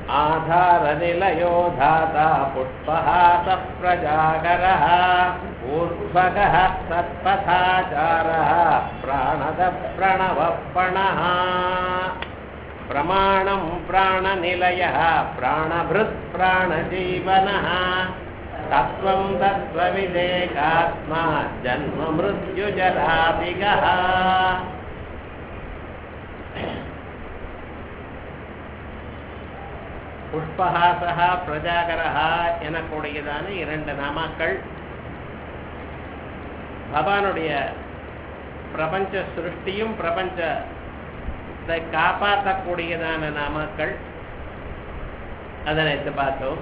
आधारनिलयो धाता पुष्पहासः प्रजागरः ऊर्ध्वगः सत्पथाचारः प्राणदप्रणवः पणः प्रमाणं प्राणनिलयः प्राणभृत् प्राणजीवनः तत्त्वं तत्त्वविदेकात्मा जन्ममृत्युजरादिगः புஷ்பஹாசா பிரஜாகரஹா எனக்கூடியதான இரண்டு நாமாக்கள் பகவானுடைய பிரபஞ்ச சிருஷ்டியும் பிரபஞ்சத்தை காப்பாற்றக்கூடியதான நாமாக்கள் அதனை பார்த்தோம்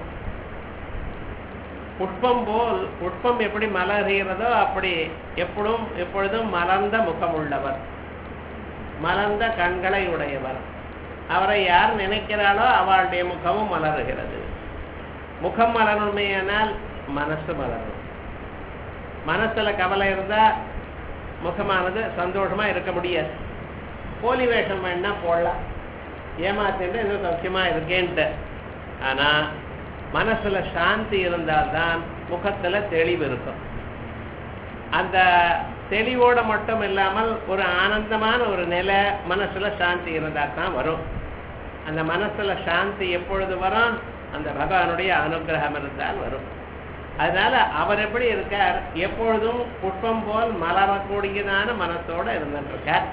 புஷ்பம் போல் புஷ்பம் எப்படி மலர்கிறதோ அப்படி எப்பொழுதும் எப்பொழுதும் மலர்ந்த முகமுள்ளவர் மலர்ந்த கண்களை உடையவர் அவரை யார் நினைக்கிறாளோ அவளுடைய முகமும் மலருகிறது முகம் மலரணுமையானால் மனசு மலரும் மனசுல கவலை இருந்தா முகமானது சந்தோஷமா இருக்க முடியாது போலி வேஷம் வேணா போடலாம் ஏமாத்திட்டு ஏதோ சௌக்கியமா இருக்கேன்ட்டு ஆனா மனசுல சாந்தி இருந்தால்தான் முகத்துல தெளிவு இருக்கும் அந்த தெளிவோட மட்டும் இல்லாமல் ஒரு ஆனந்தமான ஒரு நிலை மனசுல சாந்தி இருந்தா தான் வரும் அந்த மனசுல சாந்தி எப்பொழுது வரும் அந்த பகவானுடைய அனுகிரகம் இருந்தால் வரும் அதனால அவர் எப்படி இருக்கார் எப்பொழுதும் புஷ்பம் போல் மலரக்கூடியதான மனசோட இருந்துட்டு இருக்கார்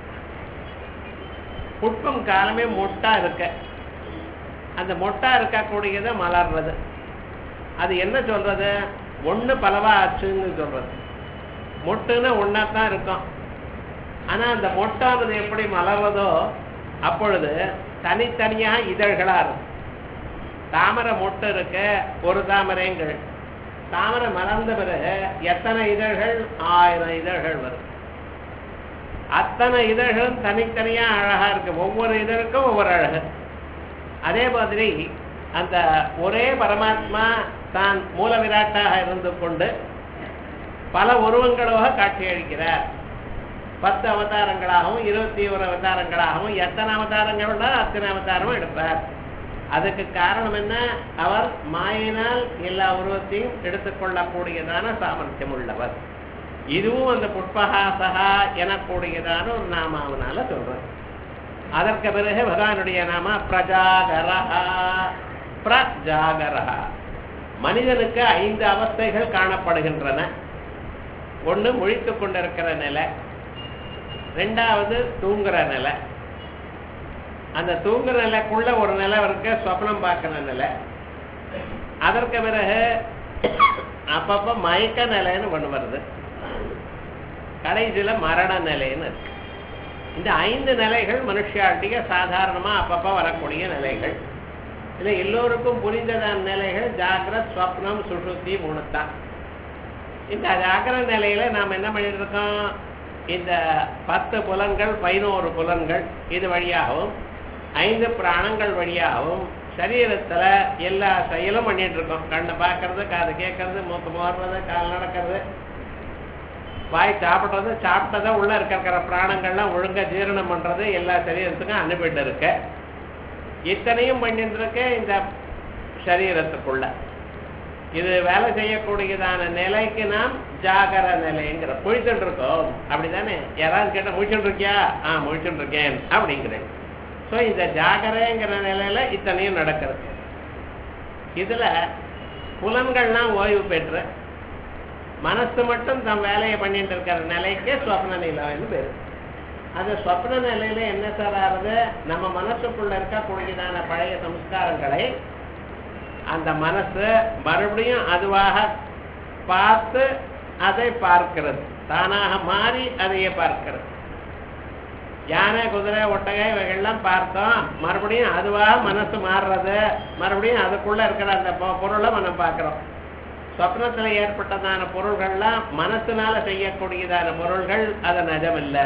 புஷ்பம் காலமே மொட்டா இருக்க அந்த மொட்டா இருக்கக்கூடியதை மலர்றது அது என்ன சொல்றது ஒண்ணு பலவா ஆச்சுன்னு சொல்றது மொட்டுன்னு ஒன்னா தான் இருக்கும் ஆனா அந்த மொட்டானது எப்படி மலர்றதோ அப்பொழுது தனித்தனியா இதழ்களா இருக்கும் தாமரை மொட்டு இருக்க ஒரு தாமரைங்கள் தாமரை மலர்ந்த பிறகு எத்தனை இதழ்கள் ஆயிரம் இதழ்கள் வரும் அத்தனை இதழ்களும் தனித்தனியா அழகா இருக்கு ஒவ்வொரு இதழுக்கும் ஒவ்வொரு அழகு அதே மாதிரி அந்த ஒரே பரமாத்மா தான் மூல விராட்டாக இருந்து கொண்டு பல உருவங்களாக காட்சி அளிக்கிறார் பத்து அவதாரங்களாகவும் இருபத்தி ஒரு அவதாரங்களாகவும் எத்தனை அவதாரங்கள் அத்தனை அவதாரமும் எடுப்பார் அதுக்கு காரணம் என்ன அவர் மாயினால் எல்லா உருவத்தையும் எடுத்துக்கொள்ளக்கூடியதான சாமர்த்தியம் உள்ளவர் இதுவும் அந்த புஷ்பஹாசகா எனக்கூடியதான ஒரு நாமாவனால சொல்றேன் அதற்கு பிறகு பகவானுடைய நாம பிரஜாகரஹா பிரஜாகரஹா மனிதனுக்கு ஐந்து அவஸ்தைகள் காணப்படுகின்றன ஒண்ணு முழித்துக் கொண்டிருக்கிற நிலை ரெண்டாவது தூங்குற நிலை அந்த தூங்குற நிலைக்குள்ள ஒரு நிலை இருக்க சொப்னம் பார்க்கிற நிலை அதற்கு பிறகு அப்பப்ப மயக்க நிலைன்னு ஒண்ணு வருது கடைசியில மரண நிலைன்னு இருக்கு இந்த ஐந்து நிலைகள் மனுஷாட்டிய சாதாரணமா அப்பப்ப வரக்கூடிய நிலைகள் இதுல எல்லோருக்கும் புரிந்ததான நிலைகள் ஜாகிரத் ஸ்வப்னம் சுஷுத்தி மூணுத்தான் இந்த ஜாகிர நிலையில நாம் என்ன பண்ணிட்டு இருக்கோம் இந்த பத்து புலன்கள் பதினோரு புலன்கள் இது வழியாகவும் ஐந்து பிராணங்கள் வழியாகவும் சரீரத்துல எல்லா செயலும் பண்ணிட்டு இருக்கோம் கண்ணை பார்க்கறது காது கேட்கறது மூக்கு மோடுறது கால் நடக்கிறது வாய் சாப்பிட்றது சாப்பிட்டதை உள்ள இருக்கிற பிராணங்கள்லாம் ஒழுங்கா ஜீரணம் பண்றது எல்லா சரீரத்துக்கும் அனுப்பிட்டு இருக்க இத்தனையும் பண்ணிட்டு இருக்க இந்த சரீரத்துக்குள்ள இது வேலை செய்யக்கூடியதான நிலைக்கு நாம் ஜாகர நிலைங்கிற முழிச்சுட்டு இருக்கோம் அப்படிதானே யாராவது கேட்ட முழிச்சுட்டு இருக்கியா ஆ முழிச்சுட்டு இருக்கேன் அப்படிங்கிறேன் ஸோ இந்த ஜாகரங்கிற நிலையில இத்தனையும் நடக்கிறது இதுல புலன்கள்லாம் ஓய்வு பெற்று மனசு மட்டும் தம் வேலையை பண்ணிட்டு இருக்கிற நிலைக்கு சொப்ன நிலைன்னு பேரு அந்த சொப்ன நிலையில என்ன சார் ஆகுது நம்ம மனசுக்குள்ள இருக்கக்கூடியதான பழைய சம்ஸ்காரங்களை அந்த மனசு மறுபடியும் அதுவாக பார்த்து அதை பார்க்கிறது தானாக மாறி அதையே பார்க்கிறது யானை குதிரை ஒட்டகை இவைகள்லாம் பார்த்தோம் மறுபடியும் அதுவாக மனசு மாறுறது மறுபடியும் அதுக்குள்ள இருக்கிற அந்த பொ- பொருளை நம்ம பார்க்கிறோம் சொப்னத்துல ஏற்பட்டதான பொருள்கள்லாம் மனசுனால செய்யக்கூடியதான பொருள்கள் அது நிஜமில்லை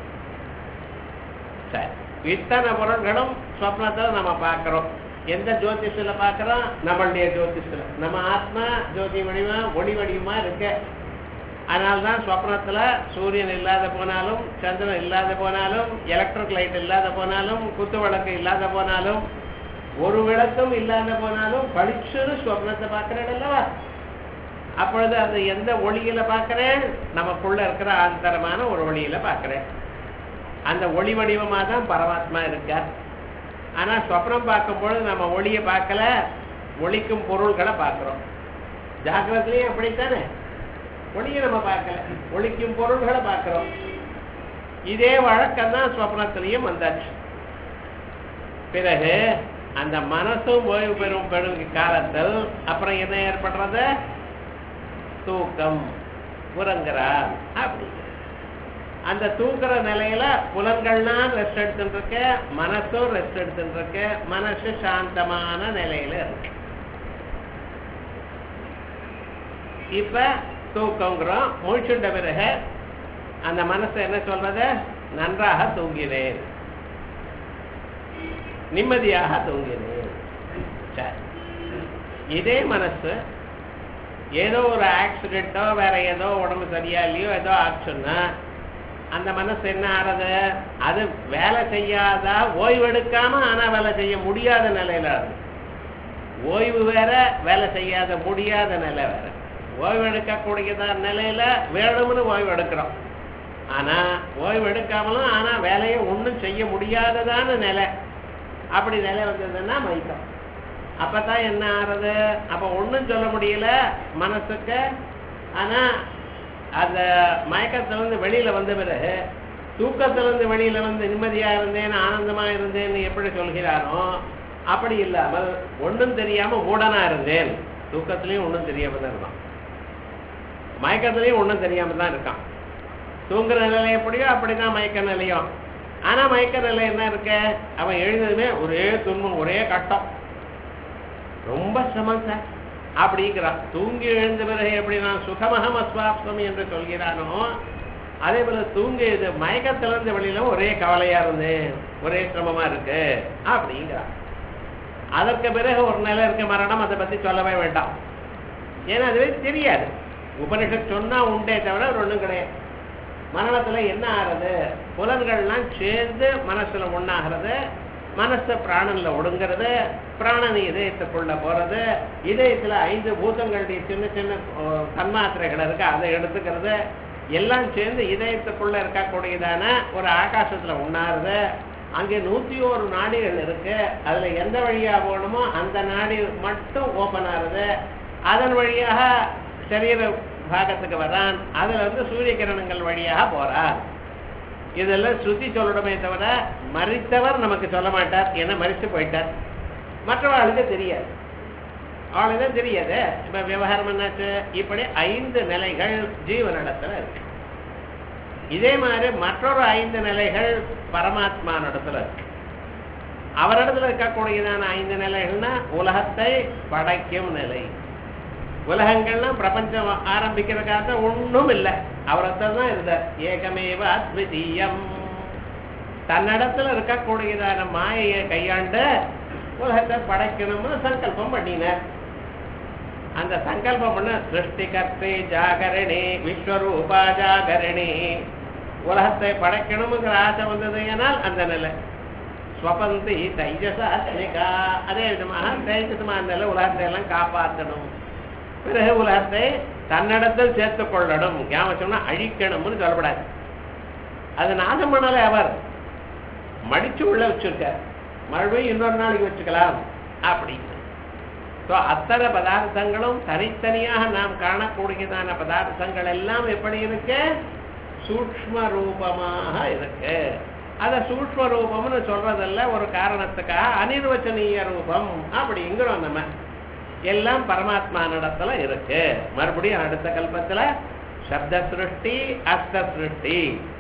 சரி இத்தனை பொருள்களும் சொப்னத்துல நம்ம பார்க்கிறோம் எந்த ஜோதிஷத்துல பார்க்கிறோம் நம்மளுடைய ஜோதிஷத்துல நம்ம ஆத்மா ஜோதி வடிவமா ஒளி வடிவமா இருக்கு அதனால்தான் சொப்னத்துல சூரியன் இல்லாத போனாலும் சந்திரன் இல்லாத போனாலும் எலக்ட்ரிக் லைட் இல்லாத போனாலும் குத்து விளக்கு இல்லாத போனாலும் ஒரு விளக்கம் இல்லாத போனாலும் பளிச்சுன்னு ஸ்வப்னத்தை பார்க்கிறேன் அல்லவா அப்பொழுது அது எந்த ஒளியில பார்க்கிறேன் நமக்குள்ள இருக்கிற ஆந்தரமான ஒரு ஒளியில பார்க்கிறேன் அந்த ஒளி வடிவமா தான் பரமாத்மா இருக்கார் ஆனா ஸ்வப்னம் பார்க்கும்பொழுது நம்ம ஒளியை பார்க்கல ஒளிக்கும் பொருள்களை பார்க்கிறோம் ஜாக்கிரத்திலையும் அப்படித்தானே ஒளியை நம்ம பார்க்கல ஒளிக்கும் பொருள்களை பார்க்கிறோம் இதே வழக்கம் தான் ஸ்வப்னத்திலையும் வந்தாச்சு பிறகு அந்த மனசும் ஓய்வு பெறும் பெறும் காலத்தில் அப்புறம் என்ன ஏற்படுறது தூக்கம் உறங்குறார் அப்படி அந்த தூக்குற நிலையில புலன்கள்லாம் ரெஸ்ட் எடுத்துட்டு இருக்க மனசும் ரெஸ்ட் எடுத்துட்டு இருக்க மனசு சாந்தமான நிலையில இருக்கு இப்ப தூக்கங்கிறோம் முழிச்சுண்ட பிறகு அந்த மனசு என்ன சொல்றது நன்றாக தூங்கினேன் நிம்மதியாக தூங்கினேன் சரி இதே மனசு ஏதோ ஒரு ஆக்சிடென்ட்டோ வேற ஏதோ உடம்பு சரியா இல்லையோ ஏதோ ஆச்சுன்னா அந்த மனசு என்ன ஆறது அது வேலை செய்யாதா ஓய்வு எடுக்காம ஆனா வேலை செய்ய முடியாத நிலையில இருக்கு ஓய்வு வேற வேலை செய்யாத முடியாத நிலை வேற ஓய்வு எடுக்கக்கூடியதா நிலையில வேணும்னு ஓய்வு எடுக்கிறோம் ஆனா ஓய்வு எடுக்காமலும் ஆனா வேலையை ஒண்ணும் செய்ய முடியாததான நிலை அப்படி நிலை வந்ததுன்னா மயக்கம் அப்பதான் என்ன ஆறுது அப்ப ஒண்ணும் சொல்ல முடியல மனசுக்கு ஆனா அந்த மயக்கத்திலிருந்து வெளியில வந்த பிறகு தூக்கத்திலிருந்து வெளியில வந்து நிம்மதியா இருந்தேன் ஆனந்தமா இருந்தேன்னு எப்படி சொல்கிறானோ அப்படி இல்லாமல் ஒண்ணும் தெரியாம ஊடனா இருந்தேன் தூக்கத்திலையும் ஒண்ணும் தெரியாம தான் இருக்கான் மயக்கத்திலையும் ஒண்ணும் தெரியாம தான் இருக்கான் தூங்குற நிலை எப்படியோ அப்படிதான் மயக்க நிலையும் ஆனா மயக்க நிலை என்ன இருக்க அவன் எழுந்ததுமே ஒரே துன்பம் ஒரே கட்டம் ரொம்ப சிரமம் சார் அப்படிங்கிறான் தூங்கி எழுந்த பிறகு எப்படி நான் சுகமகம் அஸ்வாப்தம் என்று சொல்கிறானோ அதே போல தூங்கி இது மயக்கத்திலிருந்து வெளியில ஒரே கவலையா இருந்தேன் ஒரே சிரமமா இருக்கு அப்படிங்கிறான் அதற்கு பிறகு ஒரு நிலை இருக்க மரணம் அதை பத்தி சொல்லவே வேண்டாம் ஏன்னா அதுவே தெரியாது உபனிஷத் சொன்னா உண்டே தவிர ஒரு ஒண்ணும் கிடையாது மரணத்துல என்ன ஆறுது புலன்கள்லாம் சேர்ந்து மனசுல ஒண்ணாகிறது மனசு பிராணன்ல ஒடுங்கிறது பிராணன் இதயத்துக்குள்ள போறது இதயத்துல ஐந்து பூதங்களுடைய சின்ன சின்ன அஹ், தன்மாத்திரைகள் இருக்கு அதை எடுத்துக்கிறது எல்லாம் சேர்ந்து இதயத்துக்குள்ள இருக்கக்கூடியதான ஒரு ஆகாசத்துல உண்ணாருது அங்கே நூத்தி ஒரு நாடிகள் இருக்கு அதுல எந்த வழியா போகணுமோ அந்த நாடி மட்டும் ஓபன் ஆகுது அதன் வழியாக சரீர பாகத்துக்கு வரான் அதுல வந்து சூரிய கிரணங்கள் வழியாக போறார் இதெல்லாம் ஸ்ருதி சொல்லணுமே தவிர மறித்தவர் நமக்கு சொல்ல மாட்டார் ஏன்னா மறித்து போயிட்டார் மற்றவர்களுக்கு தெரியாது அவளுக்கு தெரியாது இப்ப விவகாரம் என்னாச்சு இப்படி ஐந்து நிலைகள் ஜீவனிடத்துல இருக்கு இதே மாதிரி மற்றொரு ஐந்து நிலைகள் பரமாத்மா இடத்துல இருக்கு அவரிடத்துல இருக்கக்கூடியதான ஐந்து நிலைகள்னா உலகத்தை படைக்கும் நிலை உலகங்கள்லாம் பிரபஞ்சம் ஆரம்பிக்கிறதுக்காக ஒண்ணும் இல்லை அவரத்தான் தான் இருந்தார் ஏகமேவ அத்விதீயம் தன்னிடத்துல இருக்கக்கூடியதான மாயையை கையாண்டு உலகத்தை படைக்கணும்னு சங்கல்பம் பண்ணினார் அந்த சங்கல்பம் பண்ண சிருஷ்டி கர்த்தை ஜாகரணி விஸ்வரூபா ஜாகரணி உலகத்தை படைக்கணுங்கிற ஆசை வந்தது ஏனால் அந்த நிலை ஸ்வபந்தி தைஜசாஸ்மிகா அதே விதமாக தைஜசமா நிலை உலகத்தை எல்லாம் காப்பாற்றணும் பிறகு உலகத்தை தன்னிடத்தில் சேர்த்துக் கொள்ளணும் ஞாபகம் சொன்னா அழிக்கணும்னு சொல்லப்படாது அது நாசம் பண்ணல அவர் மடிச்சு உள்ள வச்சிருக்கார் மறுபடியும் இன்னொரு நாளைக்கு வச்சுக்கலாம் அப்படின்னு ஸோ அத்தனை பதார்த்தங்களும் தனித்தனியாக நாம் காணக்கூடியதான பதார்த்தங்கள் எல்லாம் எப்படி இருக்கு சூக்ஷ்ம ரூபமாக இருக்கு அத சூக்ஷ்ம ரூபம்னு சொல்றதல்ல ஒரு காரணத்துக்காக அனிர்வச்சனீய ரூபம் அப்படிங்கிறோம் நம்ம எல்லாம் பரமாத்மா நடத்துல இருக்கு மறுபடியும் அடுத்த கல்பத்துல சப்த சிருஷ்டி அஸ்த சிருஷ்டி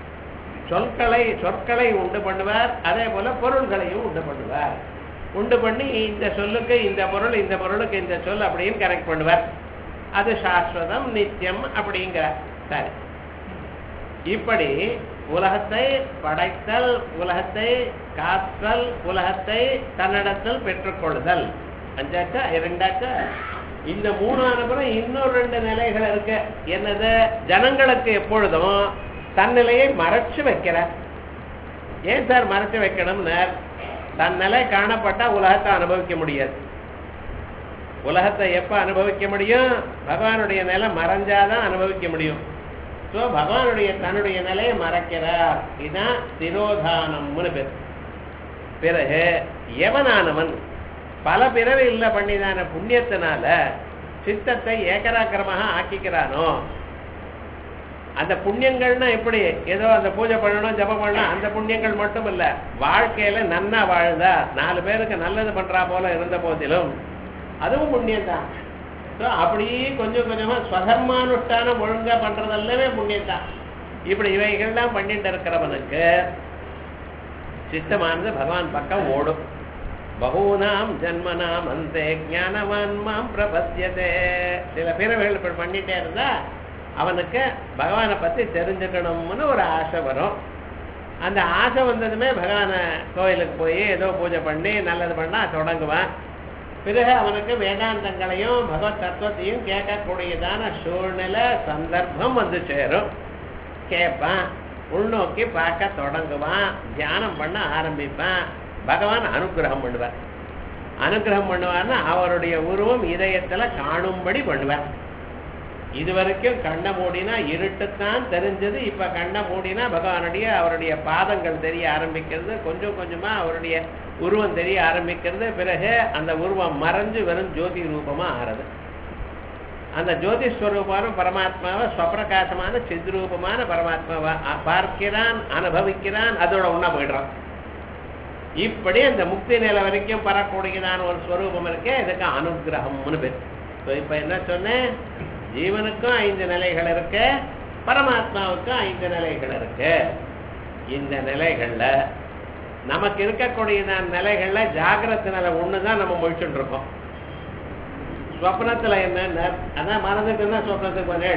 சொற்களை சொற்களை உண்டு பண்ணுவார் அதே போல பொருள்களையும் உண்டு பண்ணுவார் உண்டு பண்ணி இந்த சொல்லுக்கு இந்த பொருள் இந்த பொருளுக்கு இந்த சொல் அப்படின்னு கரெக்ட் பண்ணுவார் அது சாஸ்வதம் நித்தியம் அப்படிங்கிறார் சரி இப்படி உலகத்தை படைத்தல் உலகத்தை காத்தல் உலகத்தை தன்னிடத்தில் பெற்றுக்கொள்ளுதல் அஞ்சாச்சா இரண்டாச்சா இந்த மூணு அனுப்புறம் இன்னொரு ரெண்டு நிலைகள் இருக்கு என்னது ஜனங்களுக்கு எப்பொழுதும் தன்னிலையை மறைச்சு வைக்கிறார் ஏன் சார் மறைச்சு வைக்கணும்னார் தன் நிலை காணப்பட்டா உலகத்தை அனுபவிக்க முடியாது உலகத்தை எப்ப அனுபவிக்க முடியும் பகவானுடைய நிலை மறைஞ்சாதான் அனுபவிக்க முடியும் ஸோ பகவானுடைய தன்னுடைய நிலையை மறைக்கிறார் இதுதான் திரோதானம்னு பேர் பிறகு எவனானவன் பல பிறவியில் பண்ணிதான புண்ணியத்தினால சித்தத்தை ஏகராக்கிரமாக ஆக்கிக்கிறானோ அந்த புண்ணியங்கள்னா எப்படி ஏதோ அந்த பூஜை பண்ணணும் ஜபம் பண்ணணும் அந்த புண்ணியங்கள் மட்டும் இல்ல வாழ்க்கையில நன்னா வாழ்ந்தா நாலு பேருக்கு நல்லது பண்றா போல இருந்த போதிலும் அதுவும் புண்ணியம் தான் ஸோ அப்படியே கொஞ்சம் கொஞ்சமா ஸ்வதர்மானுஷ்டானம் ஒழுங்கா பண்றதெல்லாமே புண்ணியம் தான் இப்படி இவைகள்லாம் பண்ணிட்டு இருக்கிறவனுக்கு சித்தமானது பகவான் பக்கம் ஓடும் பகூனாம் ஜன்மனாம் அந்த ஞானவான் மாம் பிரபத்தியதே சில பிறவைகள் இப்படி பண்ணிட்டே இருந்தா அவனுக்கு பகவானை பத்தி தெரிஞ்சுக்கணும்னு ஒரு ஆசை வரும் அந்த ஆசை வந்ததுமே பகவானை கோயிலுக்கு போய் ஏதோ பூஜை பண்ணி நல்லது பண்ணா தொடங்குவான் பிறகு அவனுக்கு வேதாந்தங்களையும் பகவத் தத்துவத்தையும் கேட்கக்கூடியதான சூழ்நிலை சந்தர்ப்பம் வந்து சேரும் கேட்பான் உள்நோக்கி பார்க்க தொடங்குவான் தியானம் பண்ண ஆரம்பிப்பான் பகவான் அனுகிரகம் பண்ணுவார் அனுகிரகம் பண்ணுவார்னா அவருடைய உருவம் இதயத்துல காணும்படி பண்ணுவார் இது வரைக்கும் கண்ணை மூடினா இருட்டுத்தான் தெரிஞ்சது இப்ப கண்ணை மூடினா பகவானுடைய அவருடைய பாதங்கள் தெரிய ஆரம்பிக்கிறது கொஞ்சம் கொஞ்சமா அவருடைய உருவம் தெரிய ஆரம்பிக்கிறது பிறகு அந்த உருவம் மறைஞ்சு வெறும் ஜோதி ரூபமா ஆறது அந்த ஜோதி ஸ்வரூபமான பரமாத்மாவை ஸ்வப்பிரகாசமான சித்ரூபமான பரமாத்மாவை அ- பார்க்கிறான் அனுபவிக்கிறான் அதோட உண்ணா போயிடுறான் இப்படி அந்த முக்தி நிலை வரைக்கும் பெறக்கூடியதான ஒரு ஸ்வரூபம் இருக்கே இதுக்கு அனுகிரகம்னு பேர் So, இப்ப என்ன சொன்னேன் ஜீவனுக்கும் ஐந்து நிலைகள் இருக்கு பரமாத்மாவுக்கும் ஐந்து நிலைகள் இருக்கு இந்த நிலைகள்ல நமக்கு இருக்கக்கூடியதான நிலைகள்ல ஜாகிரத நிலை ஒண்ணுதான் நம்ம முழிச்சுட்டு இருக்கோம் ஸ்வப்னத்துல என்ன அதான் மறந்துட்டுன்னா ஸ்வப்னத்துக்கு பண்ணேன்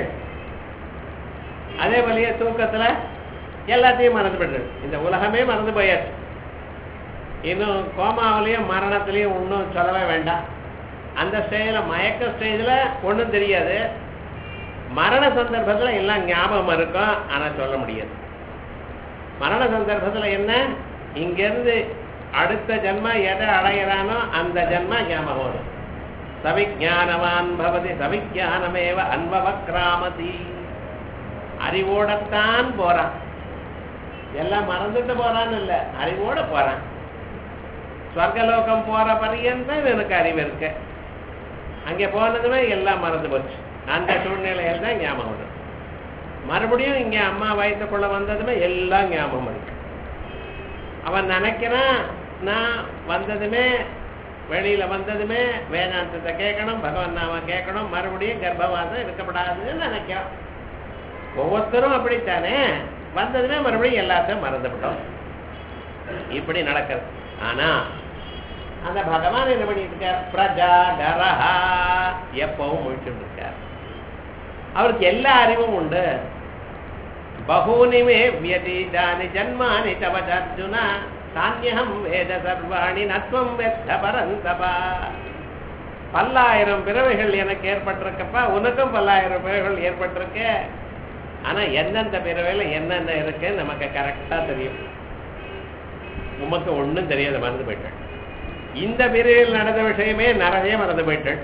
அதே வழியே தூக்கத்துல எல்லாத்தையும் மறந்து போயிடுது இந்த உலகமே மறந்து போயாச்சு இன்னும் கோமாவிலையும் மரணத்திலையும் ஒன்றும் சொல்லவே வேண்டாம் அந்த ஸ்டேஜில் மயக்க ஸ்டேஜில் ஒன்றும் தெரியாது மரண சந்தர்ப்பத்தில் எல்லாம் ஞாபகம் இருக்கும் ஆனால் சொல்ல முடியாது மரண சந்தர்ப்பத்தில் என்ன இங்கேருந்து அடுத்த ஜென்மா எதை அடையிறானோ அந்த ஜென்மா ஞாபகம் வரும் சவிஜானவான் பவதி சவிஜானமேவ அன்பவ கிராமதி அறிவோடத்தான் போறான் எல்லாம் மறந்துட்டு போறான்னு இல்ல அறிவோட போறான் ஸ்வர்கலோகம் போற பரியந்தம் எனக்கு அறிவு இருக்கு அங்கே போனதுமே எல்லாம் மறந்து போச்சு அந்த சூழ்நிலையில் தான் ஞாபகம் வரும் மறுபடியும் இங்க அம்மா வயிற்றுக்குள்ள வந்ததுமே எல்லாம் ஞாபகம் இருக்கு அவன் நினைக்கிறான் நான் வந்ததுமே வெளியில வந்ததுமே வேதாந்தத்தை கேட்கணும் பகவான் நாம கேட்கணும் மறுபடியும் கர்ப்பவாசம் இருக்கப்படாதுன்னு நினைக்கிறான் ஒவ்வொருத்தரும் அப்படித்தானே வந்ததுமே மறுபடியும் எல்லாத்தையும் மறந்துவிட்டோம் இப்படி நடக்கிறது ஆனா அந்த பகவான் என்ன பண்ணிட்டு இருக்கார் பிரஜாகரஹா எப்பவும் முழிச்சுட்டு இருக்கார் அவருக்கு எல்லா அறிவும் உண்டு பகூனிமே வியதீதானி ஜன்மானி தவ அர்ஜுனா தானியம் வேத சர்வாணி நத்வம் வெத்த பரந்தபா பல்லாயிரம் பிறவைகள் எனக்கு ஏற்பட்டிருக்கப்பா உனக்கும் பல்லாயிரம் பிறவைகள் ஏற்பட்டிருக்க ஆனா எந்தெந்த பிறவையில என்னென்ன இருக்கு நமக்கு கரெக்டா தெரியும் உமக்கு ஒண்ணும் தெரியாத மறந்து போயிட்டேன் இந்த பிரிவில் நடந்த விஷயமே நிறைய மறந்து போயிட்டேன்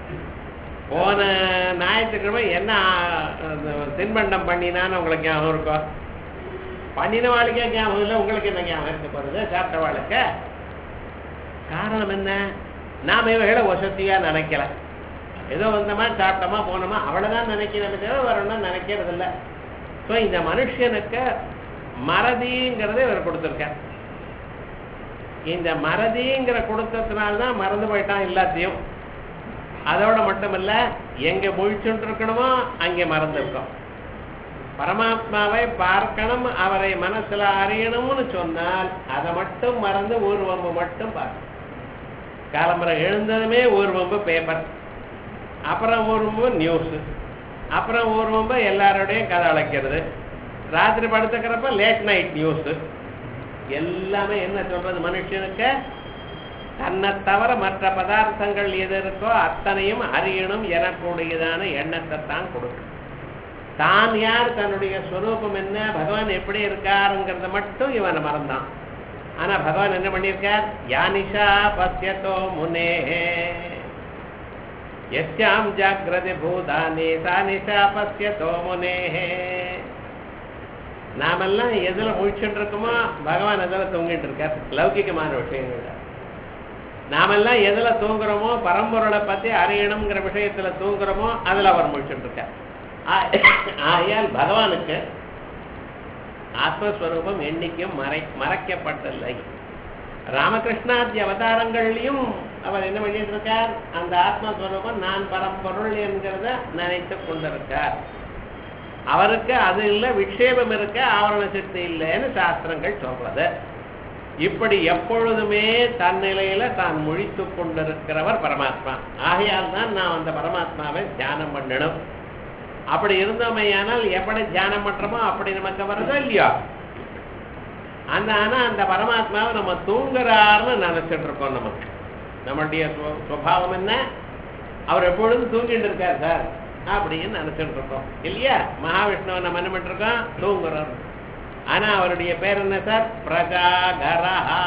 போன ஞாயிற்றுக்கிழமை என்ன அந்த தின்பண்டம் பண்ணினான்னு உங்களுக்கு ஞாபகம் இருக்கும் பண்ணின வாழ்க்கே ஞாபகம் இல்லை உங்களுக்கு என்ன ஞாபகம் இருக்க போறது சாப்பிட்ட வாழ்க்கை காரணம் என்ன நாம இவைகளை வசதியா நினைக்கல ஏதோ வந்தோமா சாப்பிட்டோமா போனோமா அவ்வளவுதான் நினைக்கிறோமே தவிர வரணும்னு நினைக்கிறது இல்லை ஸோ இந்த மனுஷனுக்கு மறதிங்கிறதை இவர் கொடுத்துருக்கார் இந்த மறதிங்கிற கொடுத்ததுனால்தான் மறந்து போயிட்டான் எல்லாத்தையும் அதோட மட்டுமல்ல எங்க முழிச்சுட்டு இருக்கணுமோ அங்கே மறந்துருக்கோம் பரமாத்மாவை பார்க்கணும் அவரை மனசுல அறியணும்னு சொன்னால் அதை மட்டும் மறந்து ஊர்வம்பு மட்டும் பார்க்கணும் காலம்பரை எழுந்ததுமே ஊர்வம்பு பேப்பர் அப்புறம் ஊர்வம்பு நியூஸ் அப்புறம் ஊர்வம்பு எல்லாரோடையும் கதை அழைக்கிறது ராத்திரி படுத்துக்கிறப்ப லேட் நைட் நியூஸ் எல்லாமே என்ன சொல்றது மனுஷனுக்கு தன்னை தவிர மற்ற பதார்த்தங்கள் எது இருக்கோ அத்தனையும் அறியணும் எனக்கூடியதான எண்ணத்தை தான் கொடுக்கும் தான் யார் தன்னுடைய ஸ்வரூபம் என்ன பகவான் எப்படி இருக்காருங்கிறத மட்டும் இவனை மறந்தான் ஆனா பகவான் என்ன பண்ணியிருக்கார் யானிஷா பசியத்தோ முனே எஸ்யாம் ஜாகிரதி பூதானி சா நிஷா பசியத்தோ முனே நாமெல்லாம் எதுல முழிச்சுட்டு இருக்கோமோ பகவான் எதுல தூங்கிட்டு இருக்கார் லௌகிகமான விஷயங்கள் நாமெல்லாம் எதுல தூங்குறோமோ பரம்பொருளை பத்தி அறியணுங்கிற விஷயத்துல தூங்குறோமோ அதுல அவர் முழிச்சுட்டு இருக்கார் ஆ- ஆகையால் பகவானுக்கு ஆத்மஸ்வரூபம் என்னைக்கும் மறை மறைக்கப்பட்டில்லை ராமகிருஷ்ணாதி அவதாரங்கள்லையும் அவர் என்ன பண்ணிட்டு இருக்கார் அந்த ஆத்மஸ்வரூபம் நான் பரம்பொருள் என்கிறத நினைத்து கொண்டிருக்கார் அவருக்கு அது இல்லை விக்ஷேபம் இருக்க ஆவரண சக்தி இல்லைன்னு சாஸ்திரங்கள் சொல்றது இப்படி எப்பொழுதுமே தன்னிலையில தான் முழித்து கொண்டிருக்கிறவர் பரமாத்மா ஆகையால் தான் நான் அந்த பரமாத்மாவை தியானம் பண்ணணும் அப்படி இருந்தோமையானால் எப்படி தியானம் பண்றோமோ அப்படி நமக்கு வருதோ இல்லையோ அந்த ஆனா அந்த பரமாத்மாவை நம்ம தூங்குறாருன்னு நினைச்சிட்டு இருக்கோம் நமக்கு நம்மளுடைய சுவ- சுபாவம் என்ன அவர் எப்பொழுதும் தூங்கிட்டு இருக்கார் சார் அப்படின்னு நினைச்சிட்டு இருக்கோம் இல்லையா மகாவிஷ்ணுவை நம்ம என்ன பண்ணிருக்கோம் தூங்குறோம் ஆனா அவருடைய பேர் என்ன சார் பிரஜாகரஹா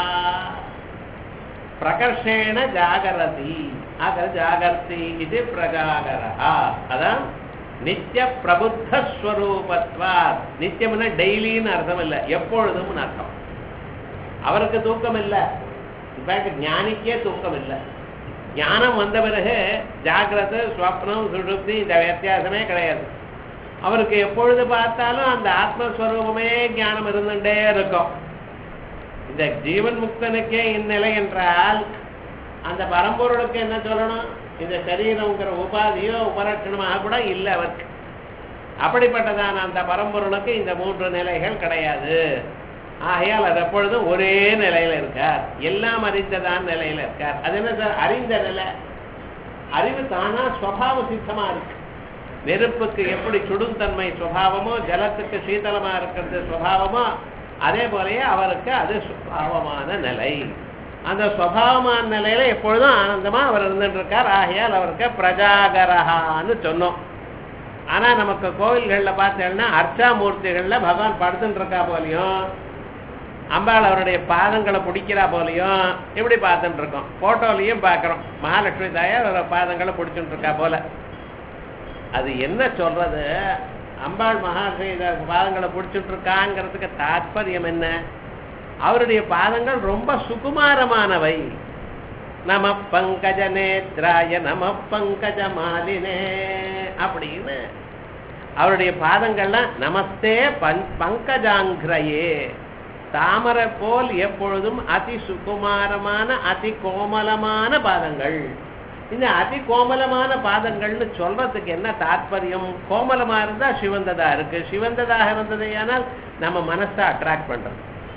பிரகர்ஷேண ஜாகரதி ஆக ஜாகர்த்தி இது பிரஜாகரஹா அதான் நித்திய பிரபுத்த ஸ்வரூபத்வா நித்தியம்னா டெய்லின்னு அர்த்தம் இல்லை எப்பொழுதும் அர்த்தம் அவருக்கு தூக்கம் இல்லை இன்ஃபேக்ட் ஞானிக்கே தூக்கம் இல்லை ஞானம் வந்த பிறகு ஜாகிரத ஸ்வப்னம் சுழுப்தி இந்த வித்தியாசமே கிடையாது அவருக்கு எப்பொழுது பார்த்தாலும் அந்த ஆத்மஸ்வரூபமே ஞானம் இருந்துட்டே இருக்கும் இந்த ஜீவன் முக்தனுக்கே இந்நிலை என்றால் அந்த பரம்பொருளுக்கு என்ன சொல்லணும் இந்த சரீரம்ங்கிற உபாதியோ உபலட்சணமாக கூட இல்லை அவருக்கு அப்படிப்பட்டதான அந்த பரம்பொருளுக்கு இந்த மூன்று நிலைகள் கிடையாது ஆகையால் அது எப்பொழுதும் ஒரே நிலையில இருக்கார் எல்லாம் அறிந்ததான் நிலையில இருக்கார் அது என்ன சார் அறிந்த நிலை அறிவு தானா ஸ்வபாவ சித்தமா இருக்கு நெருப்புக்கு எப்படி சுடும் தன்மை சுபாவமோ ஜலத்துக்கு சீதளமா இருக்கிறது சுபாவமோ அதே போலயே அவருக்கு அது சுபாவமான நிலை அந்த சுபாவமான நிலையில எப்பொழுதும் ஆனந்தமா அவர் இருந்துட்டு இருக்கார் ஆகையால் அவருக்கு பிரஜாகரஹான்னு சொன்னோம் ஆனா நமக்கு கோவில்கள்ல பார்த்தேன்னா அர்ச்சாமூர்த்திகள்ல பகவான் படுத்துட்டு இருக்கா போலையும் அம்பாள் அவருடைய பாதங்களை பிடிக்கிறா போலையும் இப்படி பார்த்துட்டு இருக்கோம் போட்டோலையும் பார்க்குறோம் மகாலட்சுமி தாயார் அவரோட பாதங்களை பிடிச்சிட்டு இருக்கா போல அது என்ன சொல்றது அம்பாள் மகாலட்சுமி தாயார் பாதங்களை பிடிச்சிட்டு இருக்காங்கிறதுக்கு தாத்பரியம் என்ன அவருடைய பாதங்கள் ரொம்ப சுகுமாரமானவை நம பங்கஜ நேத்ராய நம பங்கஜ மாலினே அப்படின்னு அவருடைய பாதங்கள்லாம் நமஸ்தே பன் பங்கஜாங்கிரையே தாமரை போல் எப்பொழுதும் அதி சுகுமாரமான அதி கோமலமான பாதங்கள் இந்த அதி கோமலமான பாதங்கள்னு சொல்றதுக்கு என்ன தாத்பரியம் கோமலமா இருந்தா சிவந்ததா இருக்கு சிவந்ததாக இருந்ததையானால் நம்ம மனசை அட்ராக்ட் பண்றது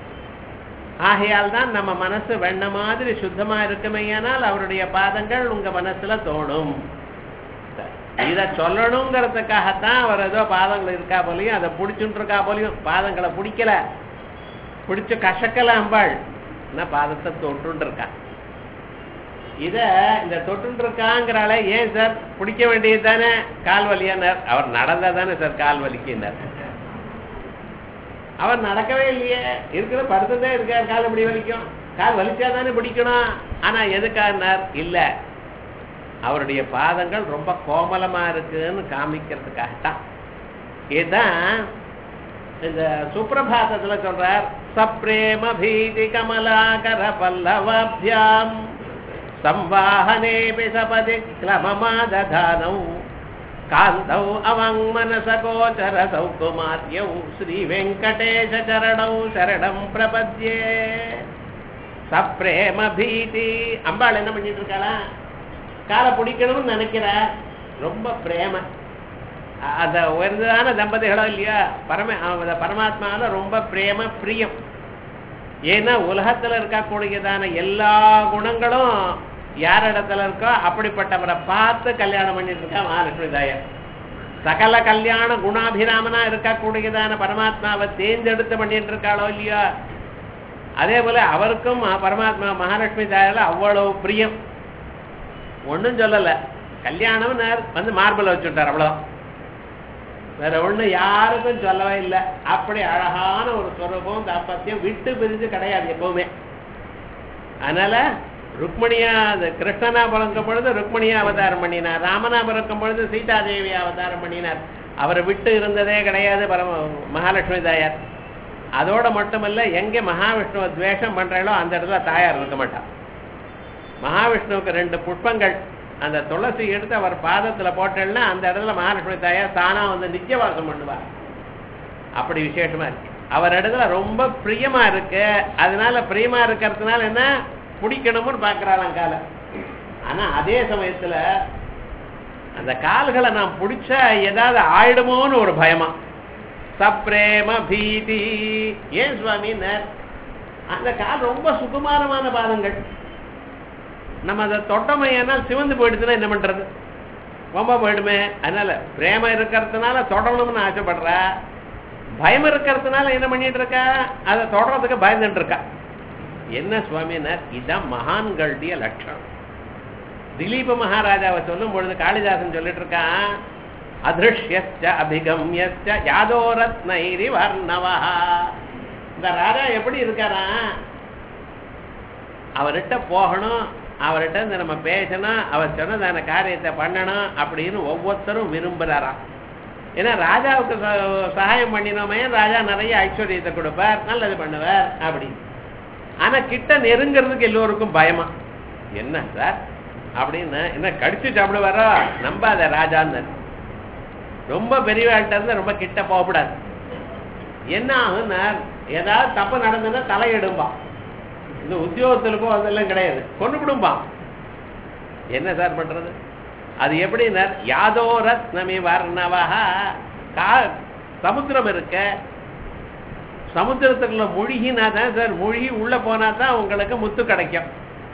ஆகையால் தான் நம்ம மனசு வெண்ண மாதிரி சுத்தமா இருக்குமையானால் அவருடைய பாதங்கள் உங்க மனசுல தோணும் இத சொல்லணுங்கிறதுக்காகத்தான் அவர் ஏதோ பாதங்கள் இருக்கா போலையும் அதை பிடிச்சுட்டு இருக்கா போலையும் பாதங்களை பிடிக்கல பிடிச்சு கசக்கல அம்பாள் என்ன பாதத்தை தொட்டுட்டு இருக்கா இத இந்த தொட்டுட்டு இருக்காங்கிறால ஏன் சார் பிடிக்க வேண்டியது தானே கால் வலியானார் அவர் நடந்தா தானே சார் கால் வலிக்கினார் அவர் நடக்கவே இல்லையே இருக்கிற படுத்துட்டே இருக்கார் கால் எப்படி வலிக்கும் கால் வலிச்சா தானே பிடிக்கணும் ஆனா எதுக்கானார் இல்ல அவருடைய பாதங்கள் ரொம்ப கோமலமா இருக்குன்னு காமிக்கிறதுக்காகத்தான் இதுதான் இந்த சுப்பிரபாதத்துல சொல்றார் சப்ரேம பீதி கமலாகர பல்லவாபியாம் संवाहनेऽपि सपदि क्लममादधानौ कान्तौ अवङ्मनसगोचरसौ कुमार्यौ श्रीवेङ्कटेशचरणौ शरणं प्रपद्ये சப்ரேம பீதி அம்பாள் என்ன பண்ணிட்டு இருக்காளா காலை பிடிக்கணும்னு நினைக்கிறா ரொம்ப பிரேம அ- அந்த உயர்ந்ததான தம்பதிகளோ இல்லையா பரம அந்த பரமாத்மாவில ரொம்ப பிரேம பிரியம் ஏன்னா உலகத்துல இருக்கக்கூடியதான எல்லா குணங்களும் யார் இடத்துல இருக்கோ அப்படிப்பட்டவரை பார்த்து கல்யாணம் பண்ணிட்டு இருக்கா மகாலட்சுமி தாயர் சகல கல்யாண குணாபிராமனா இருக்கக்கூடியதான பரமாத்மாவை தேர்ந்தெடுத்து பண்ணிட்டு இருக்காளோ இல்லையோ அதே போல அவருக்கும் மகா- பரமாத்மா மகாலட்சுமி தாயால அவ்வளவு பிரியம் ஒண்ணும் சொல்லல கல்யாணம் வந்து மார்பிள் வச்சுட்டார் அவ்வளவு வேற ஒண்ணு யாருக்கும் சொல்லவே இல்லை அப்படி அழகான ஒரு சொரூபம் தாம்பத்தியம் விட்டு பிரிஞ்சு கிடையாது எப்பவுமே அதனால ருக்மணியா அது கிருஷ்ணனா பிறக்கும் பொழுது ருக்மணியா அவதாரம் பண்ணினார் ராமனா பிறக்கும் பொழுது சீதாதேவி அவதாரம் பண்ணினார் அவரை விட்டு இருந்ததே கிடையாது பரம மகாலட்சுமி தாயார் அதோட மட்டுமல்ல எங்கே மகாவிஷ்ணுவை துவேஷம் பண்றாளோ அந்த இடத்துல தாயார் இருக்க மாட்டார் மகாவிஷ்ணுவுக்கு ரெண்டு புஷ்பங்கள் அந்த துளசி எடுத்து அவர் பாதத்துல போட்டேன்னா அந்த இடத்துல மகாலட்சுமி தாயார் தானா வந்து நித்தியவாசம் பண்ணுவார் அப்படி விசேஷமா இருக்கு அவர் இடத்துல ரொம்ப பிரியமா இருக்கு அதனால பிரியமா இருக்கிறதுனால என்ன பிடிக்கணும்னு பாக்குறாளாம் காலை ஆனா அதே சமயத்துல அந்த கால்களை நான் பிடிச்சா ஏதாவது ஆயிடுமோன்னு ஒரு பயமா சப்ரேம பீதி ஏன் சுவாமினர் அந்த கால் ரொம்ப சுகுமாரமான பாதங்கள் நம்ம அதை தொட்டமையானால் சிவந்து போயிடுச்சுன்னா என்ன பண்றது ரொம்ப போயிடுமே அதனால பிரேம இருக்கிறதுனால தொடரணும்னு ஆசைப்படுறா பயம் இருக்கிறதுனால என்ன பண்ணிட்டு இருக்கா அதை தொடர்றதுக்கு பயந்துட்டு இருக்கா என்ன சுவாமினர் இதுதான் மகான்களுடைய லட்சணம் திலீப மகாராஜாவை சொல்லும் பொழுது காளிதாசன் சொல்லிட்டு இருக்கான் அதிருஷ்யச்ச அபிகம்யச்ச யாதோ ரத்னைரி வர்ணவா இந்த ராஜா எப்படி இருக்காரா அவர்கிட்ட போகணும் அவர்கிட்ட இருந்து நம்ம பேசணும் அவர் சொன்னதான காரியத்தை பண்ணணும் அப்படின்னு ஒவ்வொருத்தரும் விரும்புகிறாராம் ஏன்னா ராஜாவுக்கு ச- சகாயம் பண்ணினோமே ராஜா நிறைய ஐஸ்வர்யத்தை கொடுப்பார் நல்லது பண்ணுவார் அப்படி ஆனா கிட்ட நெருங்கிறதுக்கு எல்லோருக்கும் பயமா என்ன சார் அப்படின்னு என்ன கடிச்சு சாப்பிடுவாரோ நம்பாத ராஜான்னு ரொம்ப பெரியவாள்கிட்ட இருந்து ரொம்ப கிட்ட போகக்கூடாது என்ன ஆகும்னா ஏதாவது தப்பு நடந்ததுன்னா தலையிடும்பான் இந்த உத்தியோகத்திலுக்கோ அதெல்லாம் கிடையாது கொண்டு விடும்பான் என்ன சார் பண்றது அது எப்படின்னா யாதோ ரத்னமி வர்ணவா கா சமுத்திரம் இருக்க சமுத்திரத்துக்குள்ள முழுகினா தான் சார் முழுகி உள்ள போனா தான் உங்களுக்கு முத்து கிடைக்கும்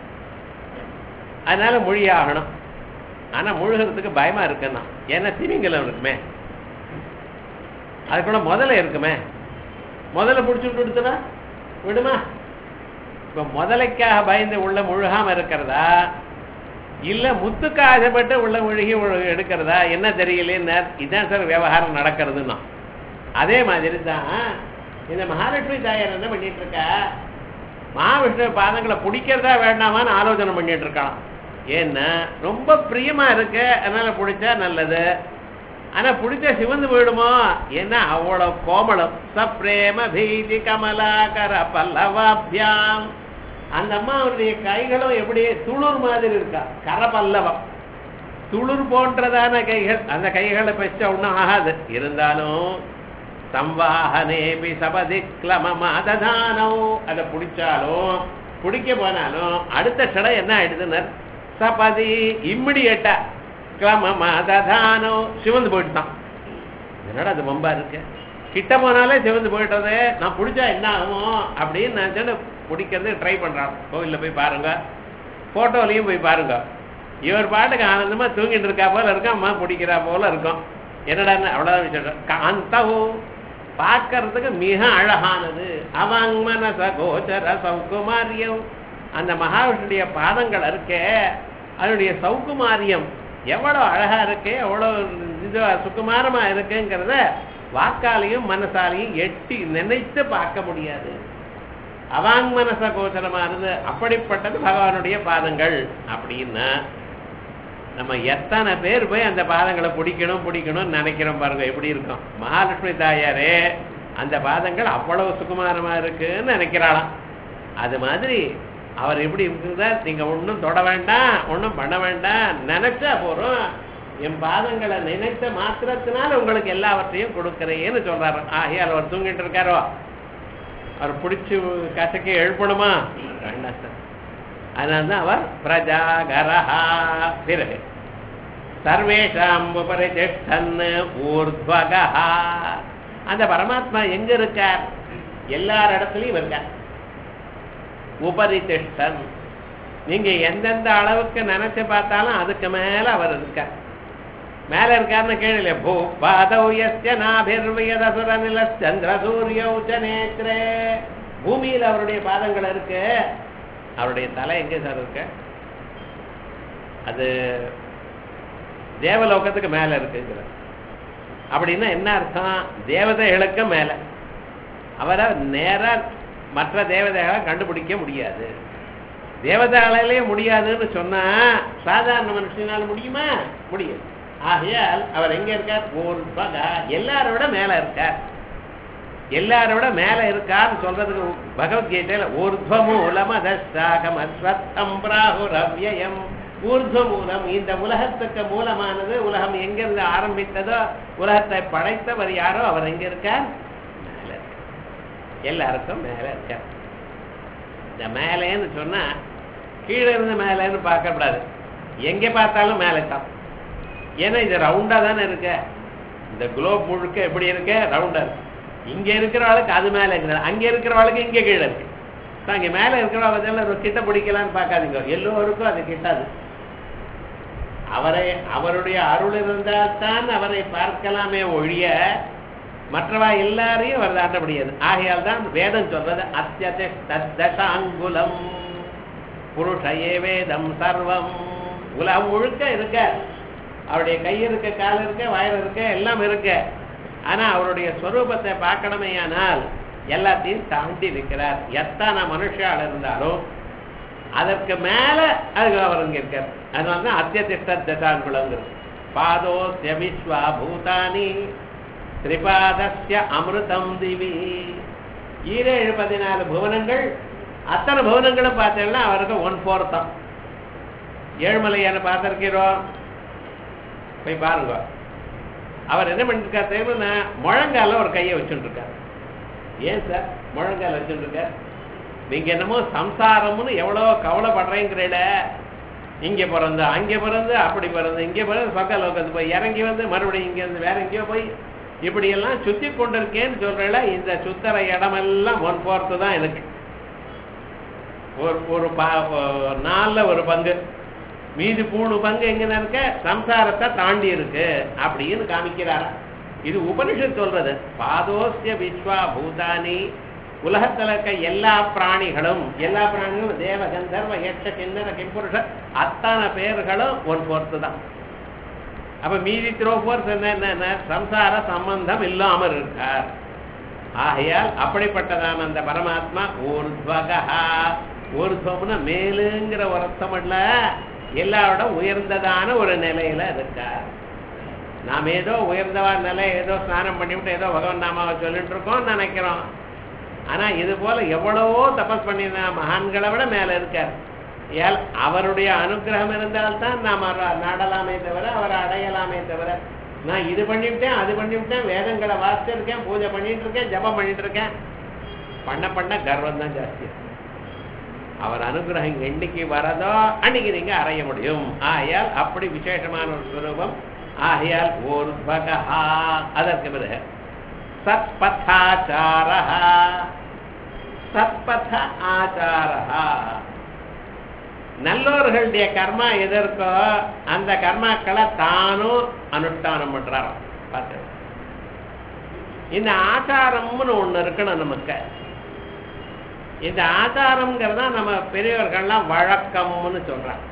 அதனால மொழி ஆகணும் ஆனா முழுகிறதுக்கு பயமா இருக்குன்னா ஏன்னா திமிங்கலம் இருக்குமே அது கூட முதல்ல இருக்குமே முதல்ல பிடிச்சி விட்டுடுச்சுன்னா விடுமா இப்ப முதலைக்காக பயந்து உள்ள முழுகாம இருக்கிறதா இல்ல முத்துக்கு ஆசைப்பட்டு உள்ள முழுகி உழு- எடுக்கிறதா என்ன தெரியலேன்னு இதான் சார் விவகாரம் நடக்கிறதுன்னா அதே மாதிரி தான் இந்த மகாலட்சுமி தாயார் என்ன பண்ணிட்டு இருக்கா மகாவிஷ்ணு பாதங்களை பிடிக்கிறதா வேண்டாமான்னு ஆலோசனை பண்ணிட்டு இருக்கான் ஏன்னா ரொம்ப பிரியமா இருக்கு அதனால பிடிச்சா நல்லது ஆனா பிடிச்சா சிவந்து போயிடுமோ ஏன்னா அவ்வளவு கோமளம் சப்ரேம பீதி கமலாகர பல்லவாபியாம் அந்த அம்மாவுடைய கைகளும் எப்படி துளிர் மாதிரி இருக்கா கரபல்லவம் துளிர் போன்றதான கைகள் அந்த கைகளை பெச்ச ஒன்றும் ஆகாது இருந்தாலும் சம்வாகனேபி சபதி கிளமமாததானோ அதை பிடிச்சாலும் பிடிக்க போனாலும் அடுத்த க்ஷணம் என்ன ஆயிடுதுன்னு சபதி இம்மிடியட்டா கிளமமாததானோ சிவந்து போயிட்டுதான் என்னடா அது வம்பா இருக்கு கிட்ட போனாலே சிவந்து போயிட்டது நான் பிடிச்சா என்ன ஆகும் அப்படின்னு நான் சொன்ன பிடிக்கிறது ட்ரை பண்றான் கோவில்ல போய் பாருங்க போட்டோலையும் போய் பாருங்க இவர் பாட்டுக்கு ஆனந்தமா தூங்கிட்டு இருக்கா போல இருக்கும் அம்மா பிடிக்கிறா போல இருக்கும் என்னடான்னு அவ்வளவுதான் விஷயம் காந்தவோ பார்க்கறதுக்கு மிக அழகானது அவங் மனச கோச்சர சௌகுமாரியம் அந்த மகாவிஷ்ணுடைய பாதங்கள் இருக்கே அதனுடைய சௌகுமாரியம் எவ்வளவு அழகா இருக்கு எவ்வளவு இது சுகுமாரமா இருக்குங்கிறத வாக்காலையும் மனசாலையும் எட்டி நினைத்து பார்க்க முடியாது அவாங் மனச கோச்சரமானது அப்படிப்பட்டது பகவானுடைய பாதங்கள் அப்படின்னா நம்ம எத்தனை பேர் போய் அந்த பாதங்களை பிடிக்கணும் பிடிக்கணும்னு நினைக்கிறோம் பாருங்க எப்படி இருக்கும் மகாலட்சுமி தாயாரே அந்த பாதங்கள் அவ்வளவு சுகுமாரமா இருக்குன்னு நினைக்கிறாளாம் அது மாதிரி அவர் எப்படி இருக்குதா நீங்க ஒண்ணும் தொட வேண்டாம் ஒண்ணும் பண்ண வேண்டாம் நினைச்சா போறோம் என் பாதங்களை நினைத்த மாத்திரத்தினால உங்களுக்கு எல்லாவற்றையும் கொடுக்கிறேன்னு சொல்றாரு ஆகையால் அவர் தூங்கிட்டு இருக்காரோ அவர் பிடிச்சு கசக்கி எழுப்பணுமா வேண்டாம் சார் அதனால தான் அவர் பிரஜாகரஹா பிறகு சர்வேஷாம் உபரிதிஷ்டன் ஊர்த்வகா அந்த பரமாத்மா எங்க இருக்கார் எல்லார் இடத்துலயும் இருக்கார் உபரிதிஷ்டன் நீங்க எந்தெந்த அளவுக்கு நினைச்சு பார்த்தாலும் அதுக்கு மேல அவர் இருக்கார் மேல இருக்காருன்னு கேள்வி பூ பாதௌ யஸ்ய நாபிர்வியதசுர நிலச்சந்திர சூரியௌ ச நேத்ரே பூமியில அவருடைய பாதங்கள் இருக்கு அவருடைய தலை எங்க சார் இருக்கு அது தேவலோகத்துக்கு மேல இருக்குங்கிற அப்படின்னா என்ன அர்த்தம் தேவதைகளுக்கு மேல அவரை நேரா மற்ற தேவதைகளை கண்டுபிடிக்க முடியாது தேவதாளாலே முடியாதுன்னு சொன்னா சாதாரண மனுஷனால முடியுமா முடியும் ஆகையால் அவர் எங்க இருக்கார் ஊர்வகா எல்லாரோட மேல இருக்கார் எல்லாரோட மேல இருக்கார்னு சொல்றதுக்கு பகவத்கீதையில ஊர்துவ மூலம் அதஸ்தாகம் அஸ்வத்தம் பிராகுரவ்யம் ஊர்துவ மூலம் இந்த உலகத்துக்கு மூலமானது உலகம் எங்கிருந்து ஆரம்பித்ததோ உலகத்தை படைத்தவர் யாரோ அவர் எங்க இருக்கார் மேல இருக்கார் எல்லாருக்கும் மேல இருக்கார் இந்த மேலேன்னு சொன்னா கீழே இருந்து மேலேன்னு பார்க்கக்கூடாது எங்க பார்த்தாலும் மேலே தான் ஏன்னா இது ரவுண்டா தானே இருக்க இந்த குளோப் முழுக்க எப்படி இருக்க ரவுண்டா இருக்கு இங்க இருக்கிற ஆளுக்கு அது மேல இருக்கிறது அங்க இருக்கிற ஆளுக்கு இங்க கீழே இருக்கு So, அங்க மேல இருக்கிற ஆளுக்கு கிட்ட பிடிக்கலான்னு பார்க்காதீங்க எல்லோருக்கும் அது கிட்டாது அவரை அவருடைய அருள் இருந்தால்தான் அவரை பார்க்கலாமே ஒழிய மற்றவா எல்லாரையும் அவர் தாண்ட முடியாது ஆகையால் தான் வேதம் சொல்றது அத்தியதசாங்குலம் புருஷயே வேதம் சர்வம் உலகம் முழுக்க இருக்க அவருடைய கை இருக்க கால் இருக்க வயல் இருக்க எல்லாம் இருக்க ஆனா அவருடைய ஸ்வரூபத்தை பார்க்கணுமே ஆனால் எல்லாத்தையும் தாண்டி இருக்கிறார் எத்தனை மனுஷால் இருந்தாலும் அதற்கு மேல அதுக்கு அவர் இங்க இருக்கார் அதனால தான் அத்தியதிஷ்ட தசாங்குலங்கிறது பாதோஸ்ய விஸ்வா பூதானி திரிபாதஸ்ய அமிர்தம் திவி ஈரேழு பதினாலு புவனங்கள் அத்தனை புவனங்களும் பார்த்தீங்கன்னா அவருக்கு ஒன் ஃபோர்த்தம் ஏழுமலையான பார்த்திருக்கிறோம் போய் பாருங்க அவர் என்ன பண்ணிருக்கார் தெரியுமா முழங்கால ஒரு கையை வச்சுட்டு இருக்கார் ஏன் சார் முழங்கால வச்சுட்டு இருக்கார் நீங்க என்னமோ சம்சாரம்னு எவ்வளோ கவலைப்படுறேங்கிறீட இங்க பிறந்து அங்கே பிறந்து அப்படி பிறந்து இங்கே பிறந்து பக்க லோகத்து போய் இறங்கி வந்து மறுபடியும் இங்க இருந்து வேற எங்கேயோ போய் இப்படி எல்லாம் சுத்தி கொண்டிருக்கேன்னு சொல்றேல இந்த சுத்தர இடமெல்லாம் ஒன் ஃபோர்த்து தான் இருக்கு ஒரு ஒரு பா- ஒரு நாலுல ஒரு பங்கு மீதி மூணு பங்கு எங்க இருக்க சம்சாரத்தை தாண்டி இருக்கு அப்படின்னு காமிக்கிறாரா இது உபனிஷத் சொல்றது பாதோஸ்ய விஸ்வா பூதானி உலகத்துல இருக்க எல்லா பிராணிகளும் எல்லா பிராணிகளும் தேவ கந்தர்வ யட்ச கிண்ணற கிம்புருஷ அத்தனை பேர்களும் ஒன் ஃபோர்த்து தான் அப்ப மீதி த்ரோ ஃபோர்த் என்ன சம்சார சம்பந்தம் இல்லாமல் இருக்கார் ஆகையால் அப்படிப்பட்டதான அந்த பரமாத்மா ஊர்த்வகா ஊர்துவம்னா மேலுங்கிற ஒரு அர்த்தம் இல்ல எல்லாரோட உயர்ந்ததான ஒரு நிலையில இருக்கார் நாம் ஏதோ உயர்ந்தவா நிலை ஏதோ ஸ்நானம் பண்ணிவிட்டு ஏதோ பகவான் நாமாவை சொல்லிட்டு இருக்கோம் நினைக்கிறோம் ஆனா இது போல எவ்வளவோ தபஸ் பண்ணின மகான்களை விட மேல இருக்கார் ஏல் அவருடைய அனுகிரகம் இருந்தால்தான் நாம் அவரை நாடலாமே தவிர அவரை அடையலாமே தவிர நான் இது பண்ணிவிட்டேன் அது பண்ணிவிட்டேன் வேதங்களை வாசிச்சிருக்கேன் பூஜை பண்ணிட்டு இருக்கேன் ஜபம் பண்ணிட்டு இருக்கேன் பண்ண பண்ண கர்வம் தான் ஜாஸ்தி அவர் அனுகிரகம் என்னைக்கு வரதோ அன்னைக்கு நீங்க அறைய முடியும் ஆகையால் அப்படி விசேஷமான ஒரு ஸ்வரூபம் ஆகையால் ஊர்வகா அதற்கு பிறகு சத்பதாச்சார சத்பத ஆச்சார நல்லோர்களுடைய கர்மா எது இருக்கோ அந்த கர்மாக்களை தானும் அனுஷ்டானம் பண்றாராம் பார்த்து இந்த ஆச்சாரம்னு ஒண்ணு இருக்கணும் நமக்கு இந்த ஆச்சாரம்ங்கிறதா நம்ம பெரியவர்கள்லாம் வழக்கம்னு சொல்றாங்க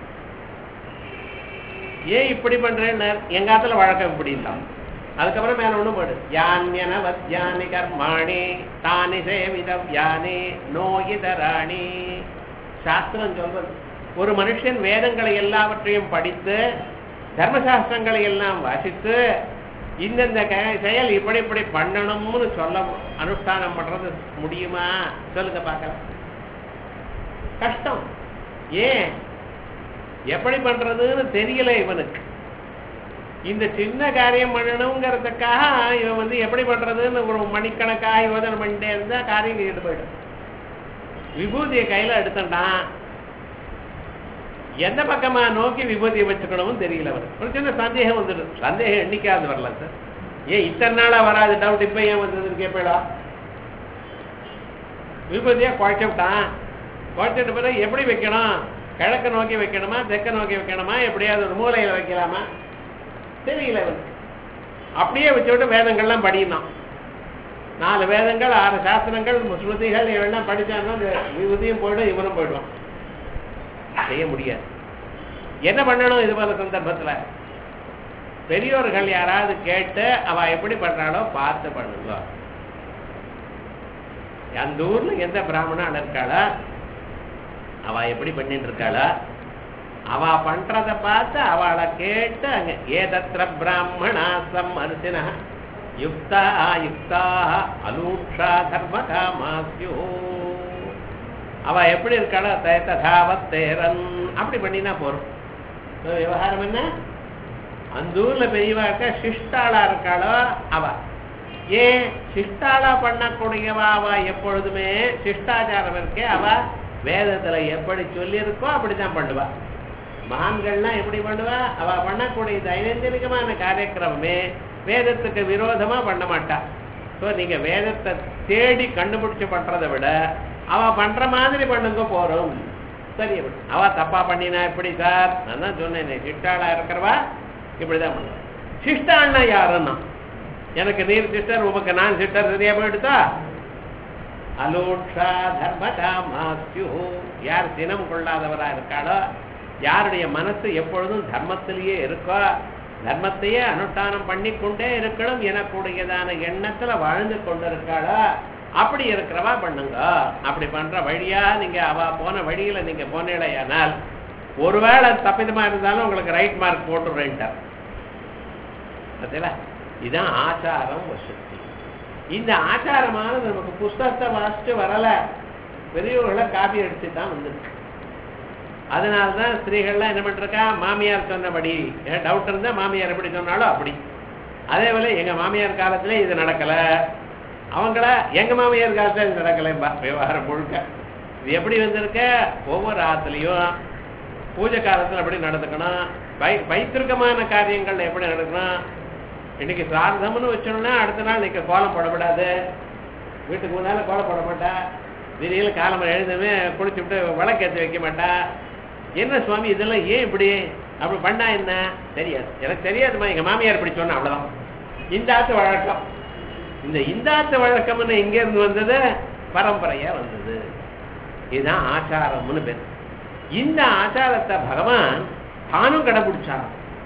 ஏன் இப்படி பண்றேன்னு எங்காத்துல வழக்கம் இப்படி இல்லாம அதுக்கப்புறம் மேல ஒண்ணு போடு யான்யன வத்யானி கர்மாணி தானி சேவிதவ்யானி நோயிதராணி சாஸ்திரம் சொல்றது ஒரு மனுஷன் வேதங்களை எல்லாவற்றையும் படித்து தர்மசாஸ்திரங்களை எல்லாம் வாசித்து இந்தந்த க- செயல் இப்படி இப்படி பண்ணணும்னு சொல்ல அனுஷ்டானம் பண்றது முடியுமா சொல்லுங்க பார்க்கலாம் கஷ்டம் ஏன் எப்படி பண்றதுன்னு தெரியல இவனுக்கு இந்த சின்ன காரியம் பண்ணணுங்கிறதுக்காக இவன் வந்து எப்படி பண்றதுன்னு ஒரு மணிக்கணக்காக யோசனை பண்ணிட்டே இருந்தா காரியம் கேட்டு போயிடும் விபூதியை கையில எடுத்துட்டான் எந்த பக்கமா நோக்கி விபூதியை வச்சுக்கணும்னு தெரியல அவருக்கு ஒரு சின்ன சந்தேகம் வந்துடும் சந்தேகம் என்னைக்காவது வரல சார் ஏன் இத்தனை நாளா வராது டவுட் இப்ப ஏன் வந்ததுன்னு கேட்பேடா விபூதியா குழைச்சுட்டான் குழைச்சிட்ட பிறகு எப்படி வைக்கணும் கிழக்க நோக்கி வைக்கணுமா தெற்க நோக்கி வைக்கணுமா எப்படியாவது ஒரு மூலையில வைக்கலாமா தெரியல இவனுக்கு அப்படியே வச்சு விட்டு வேதங்கள்லாம் படியணும் நாலு வேதங்கள் ஆறு சாஸ்திரங்கள் ஸ்ருதிகள் இவெல்லாம் படிச்சான்னா இந்த விபூதியும் போயிடும் இவனும் போயிடுவான் செய்ய முடியாது என்ன பண்ணணும் இது போல சந்தர்ப்பத்துல பெரியோர்கள் யாராவது கேட்டு அவ எப்படி பண்றாளோ பார்த்து பண்ணுங்க அந்த ஊர்ல எந்த பிராமணன் இருக்காளா அவ எப்படி பண்ணிட்டு இருக்காளா அவ பண்றத பார்த்து அவளை கேட்டு அங்க ஏதத்திர பிராமணா சம்மர்சின யுக்தா யுக்தா அலூஷா தர்ம காமாஸ்யோ அவ எப்படி இருக்காளோ ததாவத் தேரன் அப்படி பண்ணினா போறோம் இப்ப விவகாரம் என்ன அந்த ஊர்ல பெரியவாக்க சிஷ்டாளா இருக்காளோ அவ ஏன் சிஷ்டாளா பண்ணக்கூடியவா அவ எப்பொழுதுமே சிஷ்டாச்சாரம் இருக்கே அவ வேதத்துல எப்படி சொல்லியிருக்கோ அப்படித்தான் பண்ணுவா மகான்கள்லாம் எப்படி பண்ணுவா அவ பண்ணக்கூடிய தைனந்தினிகமான காரியக்கிரமமே வேதத்துக்கு விரோதமா பண்ண மாட்டா ஸோ நீங்க வேதத்தை தேடி கண்டுபிடிச்சு பண்றதை விட அவ பண்ற மாதிரி பண்ணுங்க போறோம் சரி அப்படி. அவ தப்பா பண்ணினா எப்படி சார் நான் தான் சொன்னேன் சிஷ்டாளா இருக்கிறவா இப்படிதான் பண்ணுவா சிஷ்டாள்னா யாருன்னா எனக்கு நீர் சிஸ்டர் உமக்கு நான் சிஸ்டர் சரியா போயிடுதா அலோட்சா தர்ம காமாஸ்யு யார் சினம் கொள்ளாதவரா இருக்காளோ யாருடைய மனசு எப்பொழுதும் தர்மத்திலேயே இருக்கோ தர்மத்தையே அனுஷ்டானம் பண்ணி கொண்டே இருக்கணும் எனக்கூடியதான எண்ணத்துல வாழ்ந்து கொண்டிருக்காளோ அப்படி இருக்கிறவா பண்ணுங்க அப்படி பண்ற வழியா நீங்க அவ போன வழியில நீங்க போனீங்களேயானால் ஒருவேளை தப்பிதமா இருந்தாலும் உங்களுக்கு ரைட் மார்க் போட்டுறேன்ட்டார் பார்த்தீங்களா இதுதான் ஆச்சாரம் வசதி இந்த ஆச்சாரமானது நமக்கு புஸ்தகத்தை வாசிச்சு வரல பெரியவர்களை காப்பி அடிச்சு தான் வந்திருக்கு அதனால தான் ஸ்திரீகள்லாம் என்ன பண்ணிருக்கா மாமியார் சொன்னபடி டவுட் இருந்தா மாமியார் எப்படி சொன்னாலும் அப்படி அதே போல எங்க மாமியார் காலத்துல இது நடக்கல அவங்கள எங்க மாமியார் காலத்துல இது நடக்கலைம்பா விவகாரம் முழுக்க இது எப்படி வந்திருக்க ஒவ்வொரு ஆத்துலயும் பூஜை காலத்துல எப்படி நடந்துக்கணும் வை வைத்திருக்கமான காரியங்கள் எப்படி நடக்கணும் இன்னைக்கு சிரார்த்தம்னு வச்சோம்னா அடுத்த நாள் இன்னைக்கு கோலம் போடக்கூடாது வீட்டுக்கு முன்னால கோலம் போட மாட்டா திடீர்னு காலம்பரம் எழுந்தமே குளிச்சு விட்டு விளக்கேற்றி வைக்க மாட்டா என்ன சுவாமி இதெல்லாம் ஏன் இப்படி அப்படி பண்ணா என்ன தெரியாது எனக்கு தெரியாதுமா எங்க மாமியார் இப்படி சொன்னா அவ்வளவுதான் இந்த ஆத்து வழக்கம் இந்த இந்த ஆத்து வழக்கம்னு எங்க இருந்து வந்தது பரம்பரையா வந்தது இதுதான் ஆச்சாரம்னு பேர் இந்த ஆச்சாரத்தை பகவான் தானும் கடைபிடிச்சான்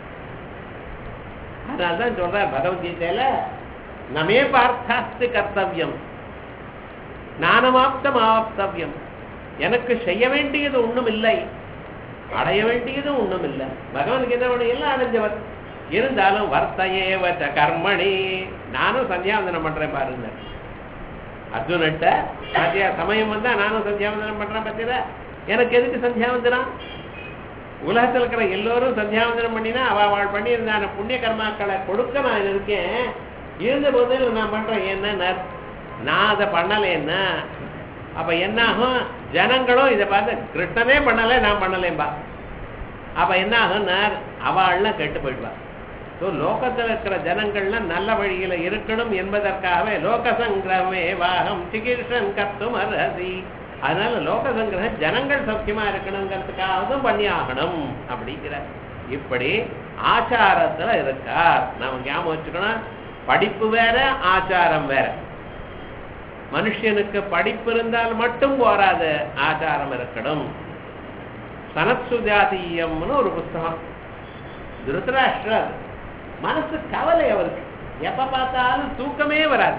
அதனால்தான் சொல்றார் பகவத்கீதையில நமே பார்த்தாஸ்து கர்த்தவியம் ஞானமாப்தம் ஆப்தவியம் எனக்கு செய்ய வேண்டியது ஒண்ணும் இல்லை அடைய வேண்டியதும் ஒண்ணும் இல்லை பகவத்கீதை எல்லாம் அடைஞ்சவர் இருந்தாலும் வர்த்தையே வச்ச கர்மணி நானும் சந்தியாவந்தனம் பண்றேன் பாருங்க அர்ஜுன்கிட்ட சந்தியா சமயம் வந்தா நானும் சந்தியாவந்தனம் பண்றேன் பார்த்தீங்களா எனக்கு எதுக்கு சந்தியாவந்தனம் உலகத்தில் இருக்கிற எல்லோரும் சந்தியாவந்தனம் பண்ணினா அவ அவள் பண்ணியிருந்தான புண்ணிய கர்மாக்களை கொடுக்க நான் இருக்கேன் இருந்த போது நான் பண்றேன் என்ன நான் அதை பண்ணலைன்னா அப்ப என்ன ஆகும் ஜனங்களும் இதை பார்த்து கிருஷ்ணனே பண்ணலை நான் பண்ணலேம்பா அப்ப என்ன ஆகும்னா அவள்லாம் கெட்டு போயிடுவா ஸோ லோகத்தில் இருக்கிற ஜனங்கள்லாம் நல்ல வழியில இருக்கணும் என்பதற்காகவே லோக சங்கிரமே வாகம் சிகிச்சன் கத்தும் அரசி அதனால லோக சங்கிரகம் ஜனங்கள் சௌக்கியமா இருக்கணுங்கிறதுக்காகவும் பண்ணி ஆகணும் அப்படிங்கிற இப்படி ஆச்சாரத்துல இருக்கார் நாம ஞாபகம் வச்சுக்கணும் படிப்பு வேற ஆச்சாரம் வேற மனுஷனுக்கு படிப்பு இருந்தால் மட்டும் போராது ஆச்சாரம் இருக்கணும் சனத்சுஜாதீயம்னு ஒரு புஸ்தகம் திருத்தராஷ்டிரர் மனசு கவலை அவருக்கு எப்ப பார்த்தாலும் தூக்கமே வராது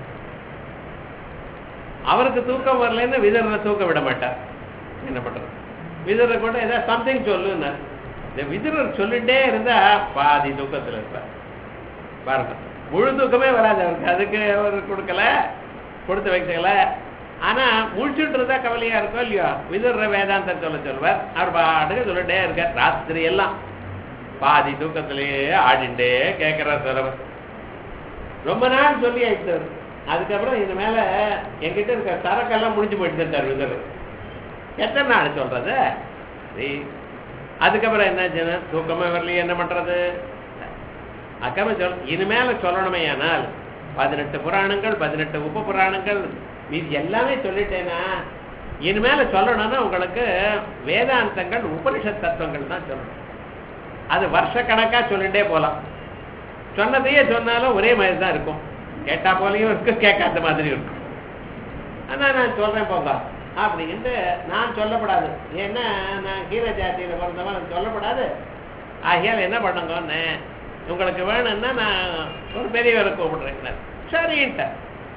அவருக்கு தூக்கம் வரலன்னு விதர்ல தூக்க விட மாட்டார் என்ன பண்றது விதரை கூட ஏதாவது சம்திங் சொல்லுன்னார் இந்த விதரர் சொல்லிட்டே இருந்தா பாதி தூக்கத்துல இருப்பார் பாருங்க முழு தூக்கமே வராது அவருக்கு அதுக்கு அவர் கொடுக்கல கொடுத்து வைக்கல ஆனா முழிச்சுட்டு இருந்தா கவலையா இருக்கும் இல்லையோ விதுர வேதாந்தம் சொல்ல சொல்வார் அவர் பாட்டுக்கு சொல்லிட்டே இருக்கார் ராத்திரி எல்லாம் பாதி தூக்கத்திலேயே ஆடிண்டே கேட்கிறார் தலைவர் ரொம்ப நாள் சொல்லி ஆயிட்டு அதுக்கப்புறம் இது மேல என்கிட்ட இருக்க சரக்கெல்லாம் முடிஞ்சு போயிட்டு இருந்தார் விதர் எத்தனை நாள் சொல்றது சரி அதுக்கப்புறம் என்ன தூக்கமே வரலையே என்ன பண்றது அக்கறை சொல் இனிமேல சொல்லணுமே ஆனால் பதினெட்டு புராணங்கள் பதினெட்டு உப புராணங்கள் மீது எல்லாமே சொல்லிட்டேன்னா இனிமேல சொல்லணும்னா உங்களுக்கு வேதாந்தங்கள் உபனிஷத் தத்துவங்கள் தான் சொல்லணும் அது வருஷக்கணக்கா சொல்லிட்டே போலாம் சொன்னதையே சொன்னாலும் ஒரே மாதிரி தான் இருக்கும் கேட்டா போலையும் இருக்கும் கேட்காத மாதிரி இருக்கும் ஆனா நான் சொல்றேன் போங்க அப்படின்ட்டு நான் சொல்லப்படாது ஏன்னா நான் கீர ஜாத்தியில பிறந்தவன் சொல்லப்படாது ஆகியால் என்ன பண்ணுங்கன்னு உங்களுக்கு வேணும்னா நான் ஒரு பெரியவரை கூப்பிடுறேன் சரின்ட்ட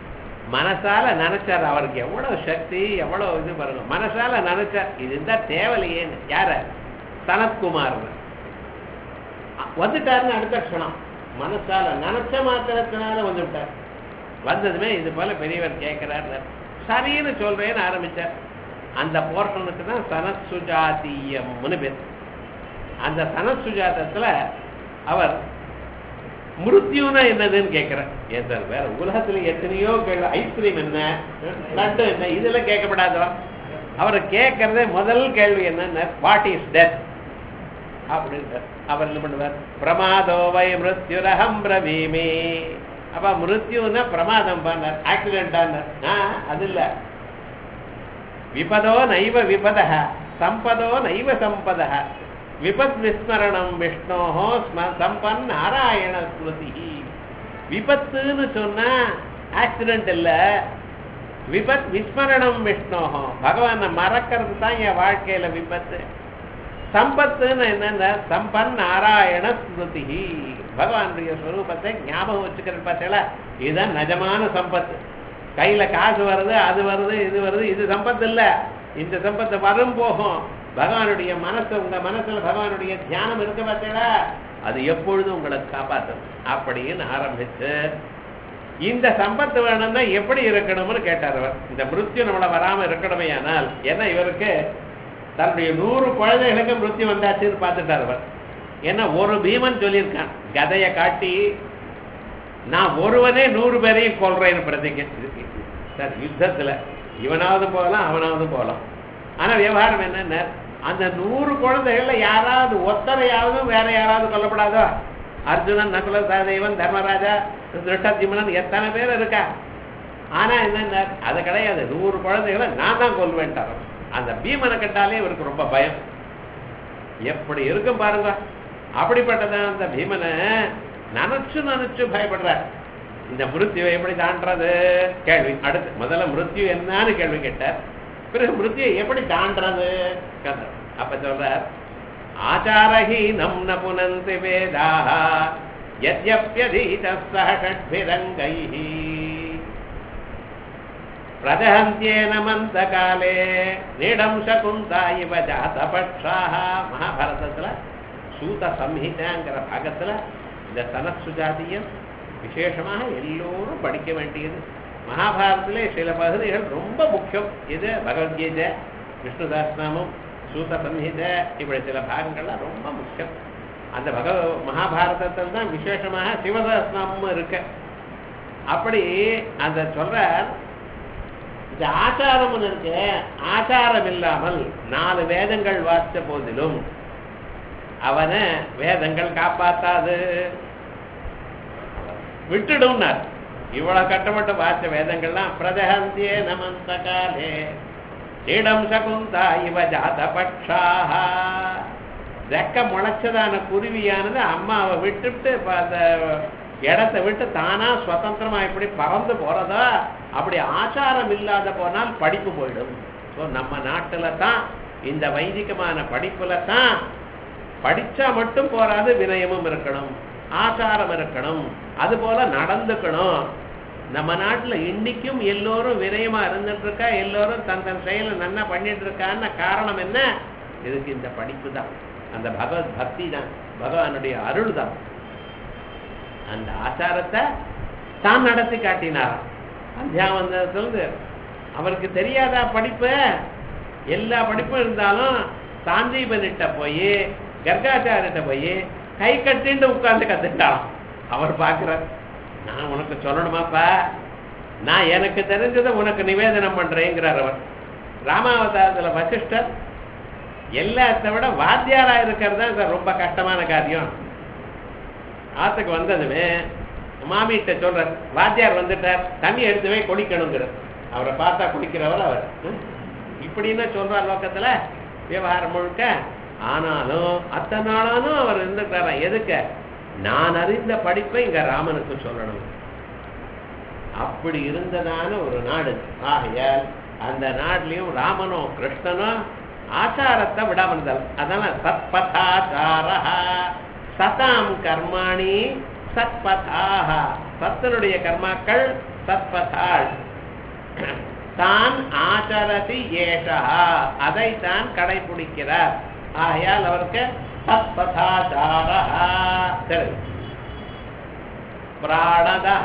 மனசால நினைச்சார் அவருக்கு எவ்வளவு சக்தி எவ்வளவு இது பாருங்க மனசால நினைச்சார் இது இருந்தா தேவலையேன்னு யார சனத்குமார் வந்துட்டாருன்னு அடுத்த க்ஷணம் மனசால நினைச்ச மாத்திரத்தினால வந்துவிட்டார் வந்ததுமே இது போல பெரியவர் கேட்கிறார் சரின்னு சொல்றேன்னு ஆரம்பிச்சார் அந்த போர்ஷனுக்கு தான் சனத் சுஜாத்தியம்னு பேர் அந்த சனத் சுஜாதத்துல அவர் மிருத்யுனா என்னதுன்னு கேட்கிறேன் ஏன் சார் வேற உலகத்துல எத்தனையோ கேள்வி ஐஸ்கிரீம் என்ன லட்டு என்ன இதெல்லாம் கேட்கப்படாதோ அவரை கேட்கறதே முதல் கேள்வி என்ன வாட் இஸ் டெத் அப்படின்றார் அவர் என்ன பண்ணுவார் பிரமாதோ வை மிருத்யுரகம் பிரவீமி அப்ப மிருத்யுன்னா பிரமாதம் பண்ணார் ஆக்சிடென்ட் அது இல்ல விபதோ நைவ விபத சம்பதோ நைவ சம்பத விபத் விஸ்மரணம் விஷ்ணோ சம்பன் நாராயண ஸ்மிருதி விபத்துன்னு சொன்னா ஆக்சிடென்ட் இல்ல விபத் விஸ்மரணம் விஷ்ணோ பகவானை மறக்கிறது தான் என் வாழ்க்கையில விபத்து சம்பத்துன்னு என்னன்னா சம்பன் நாராயண ஸ்மிருதி பகவானுடைய ஸ்வரூபத்தை ஞாபகம் வச்சுக்கிறது பார்த்தீங்களா இதுதான் நிஜமான சம்பத்து கையில காசு வருது அது வருது இது வருது இது சம்பத்து இல்ல இந்த சம்பத்து வரும் போகும் பகவானுடைய மனசு உங்க மனசுல பகவானுடைய தியானம் இருக்கு பார்த்தீங்களா அது எப்பொழுதும் உங்களை காப்பாற்றும் அப்படின்னு ஆரம்பிச்சு இந்த சம்பத்து வேணும்னா எப்படி இருக்கணும்னு கேட்டார் அவர் இந்த மிருத்யு நம்மள வராம இருக்கணுமே ஆனால் ஏன்னா இவருக்கு தன்னுடைய நூறு குழந்தைகளுக்கு மிருத்யு வந்தாச்சுன்னு பார்த்துட்டார் அவர் ஏன்னா ஒரு பீமன் சொல்லியிருக்கான் கதையை காட்டி நான் ஒருவனே நூறு பேரையும் கொள்றேன்னு பிரதிங்க சார் யுத்தத்துல இவனாவது போகலாம் அவனாவது போகலாம் ஆனா விவகாரம் என்னன்னா அந்த நூறு குழந்தைகள்ல யாராவது ஒத்தரையாவது வேற யாராவது கொல்லப்படாதோ அர்ஜுனன் நகுல சகதேவன் தர்மராஜா திருஷ்டத்யுமனன் எத்தனை பேர் இருக்கா ஆனா என்ன அது கிடையாது நூறு குழந்தைகளை நான் தான் கொல்வேன்ட்டார் அந்த பீமனை கட்டாலே இவருக்கு ரொம்ப பயம் எப்படி இருக்கும் பாருங்க அப்படிப்பட்டதான் அந்த பீமனை நினைச்சு நினைச்சு பயப்படுறார் இந்த மிருத்யுவை எப்படி தாண்டறது கேள்வி அடுத்து முதல்ல மிருத்யு என்னன்னு கேள்வி கேட்டார் பிறகு மிருத்யை எப்படி தாண்டறது கதை அப்ப சொல்றார் ஆச்சாரஹீனம் ந புனந்தி வேதாக யத்யப்யதீத சஹ ஷட்பிரங்கைः பிரஜஹந்தியேன மந்தகாலே நீடம் சகுந்தா இவ ஜாதபட்சாக மகாபாரதத்துல சூத சம்ஹிதாங்கிற பாகத்துல இந்த சனத் சுஜாதியம் விசேஷமாக எல்லோரும் படிக்க வேண்டியது மகாபாரதத்திலே சில பகுதிகள் ரொம்ப முக்கியம் இது பகவத்கீதை விஷ்ணு சஹஸ்ரநாமம் சூத சம்ஹிதை இப்படி சில பாகங்கள்லாம் ரொம்ப முக்கியம் அந்த பக மகாபாரதத்தில் தான் விசேஷமாக சிவசஹஸ்ரநாமமும் இருக்கு அப்படி அந்த சொல்ற இந்த ஆச்சாரம்னு இருக்கு ஆச்சாரம் இல்லாமல் நாலு வேதங்கள் வாசித்த போதிலும் அவனை வேதங்கள் காப்பாத்தாது விட்டுடும்னார் இவ்வளவு கட்டப்பட்ட வாசித்த வேதங்கள்லாம் பிரஜகந்தியே நமந்த காலே இடம் சகுந்தா இவ ஜாத பட்சாக ரெக்க முளைச்சதான குருவியானது அம்மாவை விட்டுட்டு இப்ப அந்த இடத்தை விட்டு தானா சுதந்திரமா இப்படி பறந்து போறதா அப்படி ஆச்சாரம் இல்லாத போனால் படிப்பு போயிடும் ஸோ நம்ம நாட்டுல தான் இந்த வைதிகமான படிப்புல தான் படிச்சா மட்டும் போராது வினயமும் இருக்கணும் ஆச்சாரம் இருக்கணும் அது போல நடந்துக்கணும் நம்ம நாட்டுல இன்னைக்கும் எல்லோரும் வினயமா இருந்துட்டு இருக்கா எல்லோரும் தன் தன் செயலை நன்னா பண்ணிட்டு இருக்கான்னு காரணம் என்ன இதுக்கு இந்த படிப்பு தான் அந்த பகவத் பக்தி தான் பகவானுடைய அருள் தான் அந்த ஆச்சாரத்தை தான் நடத்தி காட்டினாராம் அத்தியாவந்தத்திலிருந்து அவருக்கு தெரியாதா படிப்பு எல்லா படிப்பும் இருந்தாலும் சாந்தீபனிட்ட போய் கர்காச்சாரிட்ட போய் கை கட்டிண்டு உட்கார்ந்து கத்துட்டாராம் அவர் பார்க்கிறார் நான் உனக்கு சொல்லணுமாப்பா நான் எனக்கு தெரிஞ்சதை உனக்கு நிவேதனம் பண்றேங்கிறார் அவர் ராமாவதாரத்துல வசிஷ்டர் எல்லாத்த விட வாத்தியாரா இருக்கிறது தான் சார் ரொம்ப கஷ்டமான காரியம் ஆத்துக்கு வந்ததுமே மாமிகிட்ட சொல்றார் வாத்தியார் வந்துட்டார் தண்ணி எடுத்து போய் குளிக்கணுங்கிறார் அவரை பார்த்தா குளிக்கிறவர் அவர் ம்? இப்படின்னு சொல்றார் லோக்கத்துல விவகாரம் முழுக்க ஆனாலும் அத்தனை நாளானும் அவர் இருந்துட்டாராம் எதுக்கு நான் அறிந்த படிப்பை இங்க ராமனுக்கு சொல்லணும் அப்படி இருந்ததான ஒரு நாடு ஆகையால் அந்த நாட்டிலையும் ராமனோ கிருஷ்ணனோ ஆச்சாரத்தை விடாமல் இருந்தால் அதனால சத்பதாச்சார சதாம் கர்மாணி சத்பதாக சத்தனுடைய கர்மாக்கள் சத்பதாள் தான் ஆச்சரதி ஏஷா அதைத்தான் கடைபிடிக்கிறார் ஆகையால் அவருக்கு தத்பதாச்சாரா சரி பிராணதா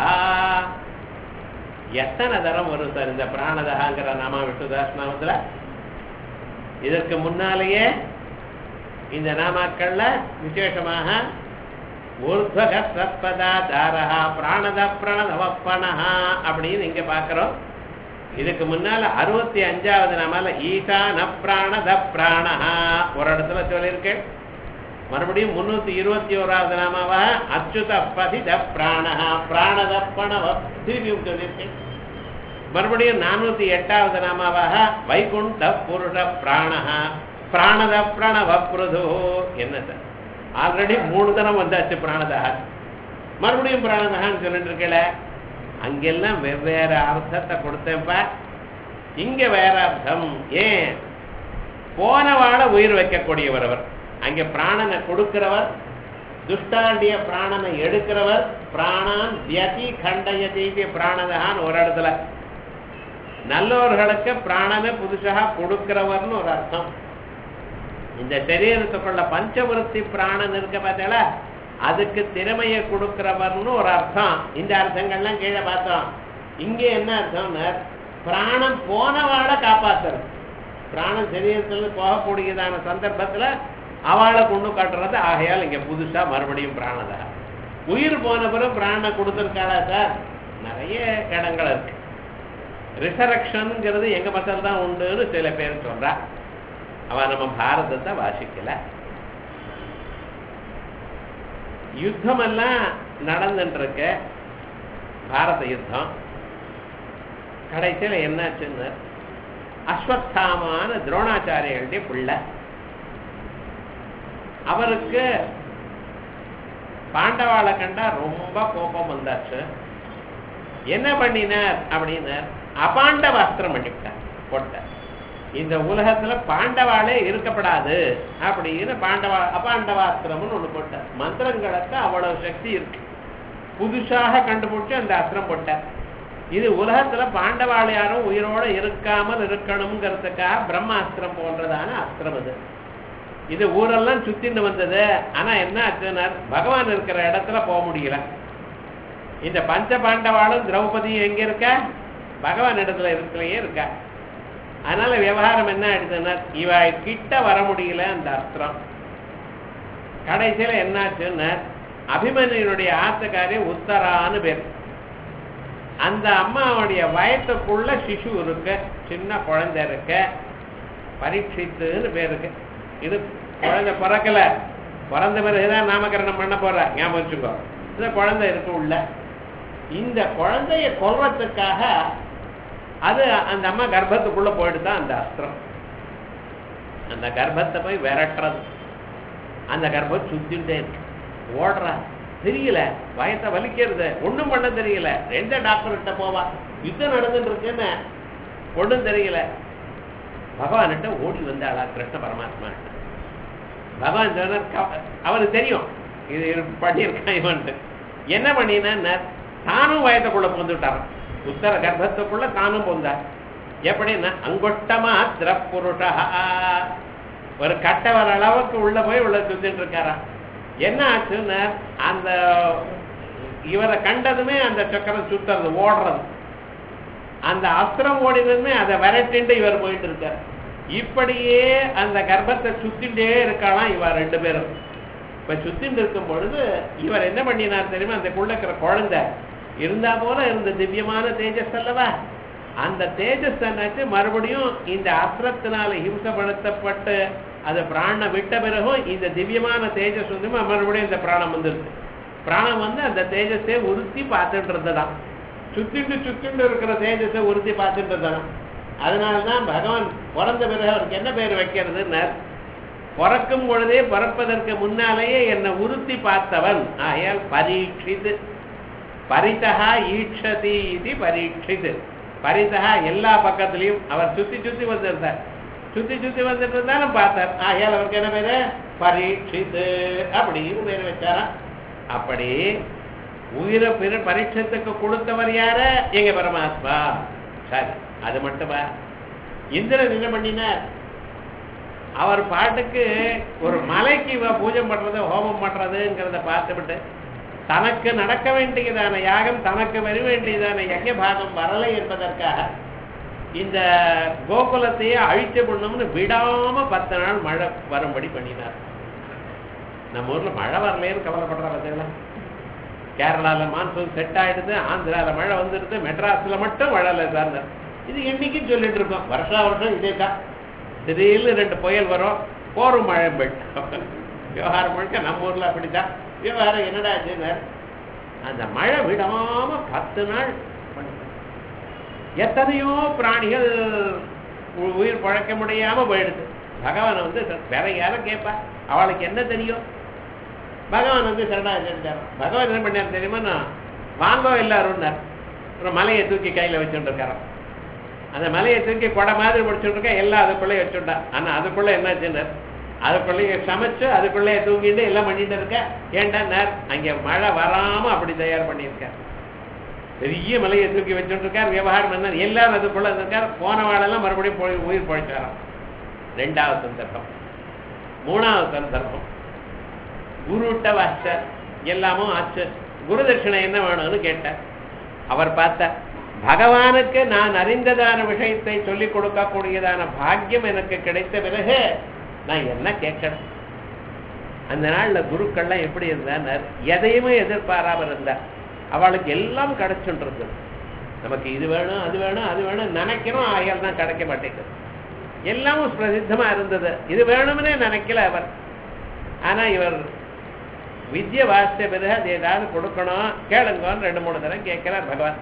எத்தனை தரம் வரும் சார் இந்த பிராணதகாங்கிற நாம விஷ்ணுதாஸ் இதற்கு முன்னாலேயே இந்த நாமாக்கள்ல விசேஷமாக ஊர்த்வக சத்பதாச்சாரா பிராணத பிரணதவப்பனஹா அப்படின்னு இங்க பாக்குறோம் இதுக்கு முன்னால அறுபத்தி அஞ்சாவது நாமால ஈசான பிராணத பிராணஹா ஒரு இடத்துல சொல்லியிருக்கேன் மறுபடியும் முன்னூத்தி இருபத்தி ஓராவது நாமாவா அச்சுத பதித பிராணஹா பிராணத பணவ திரும்பியும் சொல்லியிருக்கேன் மறுபடியும் நானூத்தி எட்டாவது நாமாவாக வைகுண்ட புருஷ பிராணஹா பிராணத பிரணவ புருது என்ன சார் ஆல்ரெடி மூணு தரம் வந்தாச்சு பிராணதா மறுபடியும் பிராணதகான்னு சொல்லிட்டு இருக்கல அங்கெல்லாம் வெவ்வேறு அர்த்தத்தை கொடுத்தேன்ப்பா இங்க வேற அர்த்தம் ஏன் போனவாழ உயிர் வைக்கக்கூடியவர் அவர் அங்க பிராணனை கொடுக்கிறவர் துஷ்டாண்டிய பிராணனை எடுக்கிறவர் பிராணான் வியதி கண்டயதி பிராணதகான்னு ஒரு இடத்துல நல்லவர்களுக்கு பிராணனை புதுசாக கொடுக்கிறவர்னு ஒரு அர்த்தம் இந்த சரீரத்துக்குள்ள பஞ்சவருத்தி பிராணன் இருக்க பார்த்தீங்களா அதுக்கு திறமையை கொடுக்கிறவர்னு ஒரு அர்த்தம் இந்த அர்த்தங்கள்லாம் கீழே பார்த்தோம் இங்க என்ன அர்த்தம்னா பிராணம் போனவாழ காப்பாத்துறது பிராணம் சரீரத்துல போகக்கூடியதான சந்தர்ப்பத்துல அவளை கொண்டு காட்டுறது ஆகையால் இங்க புதுசா மறுபடியும் பிராணதா உயிர் போன பிறகு பிராணனை கொடுத்துருக்காளா சார் நிறைய இடங்கள் இருக்கு ரிசரக்ஷனுங்கிறது எங்க பக்கம் தான் உண்டுன்னு சில பேர் சொல்றா அவ நம்ம பாரதத்தை வாசிக்கல யுத்தமெல்லாம் நடந்துட்டு இருக்க பாரத யுத்தம் கடைசியில் என்னாச்சுன்னு அஸ்வத்தாமான துரோணாச்சாரியர்களுடைய பிள்ளை அவருக்கு பாண்டவாளை கண்டா ரொம்ப கோபம் வந்தாச்சு என்ன பண்ணினார் அப்படின்னார் அபாண்டவாஸ்திரம் பண்ணிவிட்டார் போட்டார் இந்த உலகத்துல பாண்டவாளே இருக்கப்படாது அப்படின்னு பாண்டவா அபாண்டவாஸ்திரம்னு ஒண்ணு போட்டார் மந்திரங்களுக்கு அவ்வளவு சக்தி இருக்கு புதுசாக கண்டுபிடிச்சு அந்த அஸ்திரம் போட்டார் இது உலகத்துல பாண்டவாள் யாரும் உயிரோட இருக்காமல் இருக்கணுங்கிறதுக்காக பிரம்மாஸ்திரம் போன்றதான அஸ்திரம் இது இது ஊரெல்லாம் சுத்தின்னு வந்தது ஆனா என்ன ஆச்சுன்னா பகவான் இருக்கிற இடத்துல போக முடியல இந்த பஞ்ச பாண்டவாளும் திரௌபதியும் எங்க இருக்கா பகவான் இடத்துல இருக்கலையே இருக்கா அதனால விவகாரம் என்ன ஆயிடுதுன்னா இவ கிட்ட வர முடியல அந்த அஸ்திரம் கடைசியில என்னாச்சுன்னா அபிமன்யனுடைய ஆத்துக்காரி உத்தரான்னு பேர் அந்த அம்மாவுடைய வயத்துக்குள்ள சிசு இருக்கு சின்ன குழந்தை இருக்கு பரீட்சித்துன்னு பேர் இருக்கு இது குழந்தை பிறக்கல பிறந்த பிறகுதான் நாமகரணம் பண்ண போற ஞாபகம் வச்சுக்கோ இந்த குழந்தை இருக்கு உள்ள இந்த குழந்தைய கொல்றதுக்காக அது அந்த அம்மா கர்ப்பத்துக்குள்ள போயிட்டு தான் அந்த அஸ்திரம் அந்த கர்ப்பத்தை போய் விரட்டுறது அந்த கர்ப்பம் சுத்திட்டே இருக்கு ஓடுறா தெரியல வயத்தை வலிக்கிறது ஒண்ணும் பண்ண தெரியல எந்த டாக்டர் கிட்ட போவா யுத்தம் நடந்துட்டு இருக்குன்னு ஒண்ணும் தெரியல பகவான்கிட்ட ஓடி வந்தாளா கிருஷ்ண பரமாத்மா பகவான் சொன்னார் க- அவருக்கு தெரியும் இது பண்ணியிருக்கான் இவன்ட்டு என்ன பண்ணினா தானும் வயத்துக்குள்ள புகுந்துட்டாரான் உத்தர கர்ப்பத்துக்குள்ள தானும் புகுந்தார் எப்படின்னா அங்கொட்டமா புருஷா ஒரு கட்டை வர அளவுக்கு உள்ள போய் உள்ள சுத்திட்டு இருக்காராம் என்ன ஆச்சுன்னா அந்த இவரை கண்டதுமே அந்த சக்கரம் சுத்துறது ஓடுறது அந்த அஸ்திரம் ஓடினதுமே அதை விரட்டிண்டு இவர் போயிட்டு இருக்கார் இப்படியே அந்த கர்ப்பத்தை சுத்திண்டே இருக்கலாம் இவ ரெண்டு பேரும் இப்ப சுத்திண்டு இருக்கும் பொழுது இவர் என்ன பண்ணினார் தெரியுமா அந்த குள்ள இருக்கிற குழந்தை இருந்தா போல இருந்த திவ்யமான தேஜஸ் அல்லவா அந்த தேஜஸ் என்னாச்சு மறுபடியும் இந்த அஸ்திரத்தினால ஹிம்சப்படுத்தப்பட்டு அது பிராண விட்ட பிறகும் இந்த திவ்யமான தேஜஸ் வந்து மறுபடியும் இந்த பிராணம் வந்துருக்கு பிராணம் வந்து அந்த தேஜஸை உறுத்தி பார்த்துட்டு இருந்ததாம் சுத்திண்டு சுத்திண்டு இருக்கிற தேஜஸை உறுத்தி பார்த்துட்டு இருந்ததாம் அதனாலதான் பகவான் பிறந்த பிறகு அவருக்கு என்ன பேர் வைக்கிறதுன்னு பிறக்கும் பொழுதே பிறப்பதற்கு முன்னாலேயே என்னை உறுத்தி பார்த்தவன் ஆகையால் பரீட்சித்து பரிதகா ஈட்சதி இது பரீட்சித்து பரிதகா எல்லா பக்கத்துலயும் அவர் சுத்தி சுத்தி வந்திருந்தார் சுத்தி சுத்தி வந்துட்டு இருந்தாலும் பார்த்தார் ஆகையால் அவருக்கு என்ன பேரு பரீட்சித்து அப்படின்னு பேர் வச்சாராம் அப்படி உயிரை பிற பரீட்சத்துக்கு கொடுத்தவர் யாரு எங்க பரமாத்மா சரி அது மட்டுமா இந்திரன் என்ன பண்ணினார் அவர் பாட்டுக்கு ஒரு மலைக்கு இவ பூஜை பண்றது ஹோமம் பண்றதுங்கிறத பார்த்துவிட்டு தனக்கு நடக்க வேண்டியதான யாகம் தனக்கு வர வேண்டியதான யஜ்ய பாகம் வரலை என்பதற்காக இந்த கோகுலத்தையே அழிச்சு பண்ணணும்னு விடாம பத்து நாள் மழை வரும்படி பண்ணினார் நம்ம ஊர்ல மழை வரலைன்னு கவலைப்படுற பார்த்தீங்களா கேரளால மான்சூன் செட் ஆயிடுது ஆந்திரால மழை வந்துடுது மெட்ராஸ்ல மட்டும் மழை இல்லை சார் இது என்னைக்கும் சொல்லிட்டு இருக்கோம் வருஷா வருஷம் இதே தான் திடீர்னு ரெண்டு புயல் வரும் போரும் மழை போயிட்டு விவகாரம் முழுக்க நம்ம ஊர்ல அப்படித்தான் விவகாரம் என்னடா ஆச்சுன்னு அந்த மழை விடாம பத்து நாள் பண்ணிட்டார். எத்தனையோ பிராணிகள் உ- உயிர் பழக்க முடியாம போயிடுது பகவான் வந்து வேற யாரும் கேட்பா அவளுக்கு என்ன தெரியும் பகவான் வந்து சரணாச்சாரிட்டார் பகவான் என்ன பண்ணார் தெரியுமா நான் வாங்கோ எல்லாரும்னார் ஒரு மலையை தூக்கி கையில வச்சுட்டு இருக்காராம் அந்த மலையை தூக்கி கொடை மாதிரி முடிச்சுட்டு இருக்கா எல்லாம் அதுக்குள்ளே வச்சுட்டா ஆனா அதுக்குள்ள என்னாச்சுன்னு அதுக்குள்ளேயே சமைச்சு அதுக்குள்ளேயே தூங்கிட்டு எல்லாம் பண்ணிட்டு இருக்க ஏன்டா அங்க மழை வராம அப்படி தயார் பண்ணியிருக்கார் பெரிய மலையை தூக்கி வச்சுட்டு இருக்கார் விவகாரம் என்ன எல்லாரும் அதுக்குள்ள இருக்கார் போன வாழெல்லாம் மறுபடியும் போய் உயிர் பழைச்சாராம் ரெண்டாவது சந்தர்ப்பம் மூணாவது சந்தர்ப்பம் குருட்ட வாச்சார் எல்லாமும் ஆச்சு குரு தட்சிணை என்ன வேணும்னு கேட்டார் அவர் பார்த்தார் பகவானுக்கு நான் அறிந்ததான விஷயத்தை சொல்லிக் கொடுக்கக்கூடியதான பாக்கியம் எனக்கு கிடைத்த பிறகு நான் என்ன கேட்கணும் அந்த நாள்ல குருக்கள்லாம் எப்படி இருந்தார் எதையுமே எதிர்பாராம இருந்தார் அவளுக்கு எல்லாம் கிடைச்சுன்றது நமக்கு இது வேணும் அது வேணும் அது வேணும் நினைக்கிறோம் ஆகையால் தான் கிடைக்க மாட்டேங்குது எல்லாமும் பிரசித்தமா இருந்தது இது வேணும்னே நினைக்கல அவர் ஆனா இவர் வித்ய வாசித்த பிறகு அது ஏதாவது கொடுக்கணும் கேளுங்கன்னு ரெண்டு மூணு தடவை கேட்கிறார் பகவான்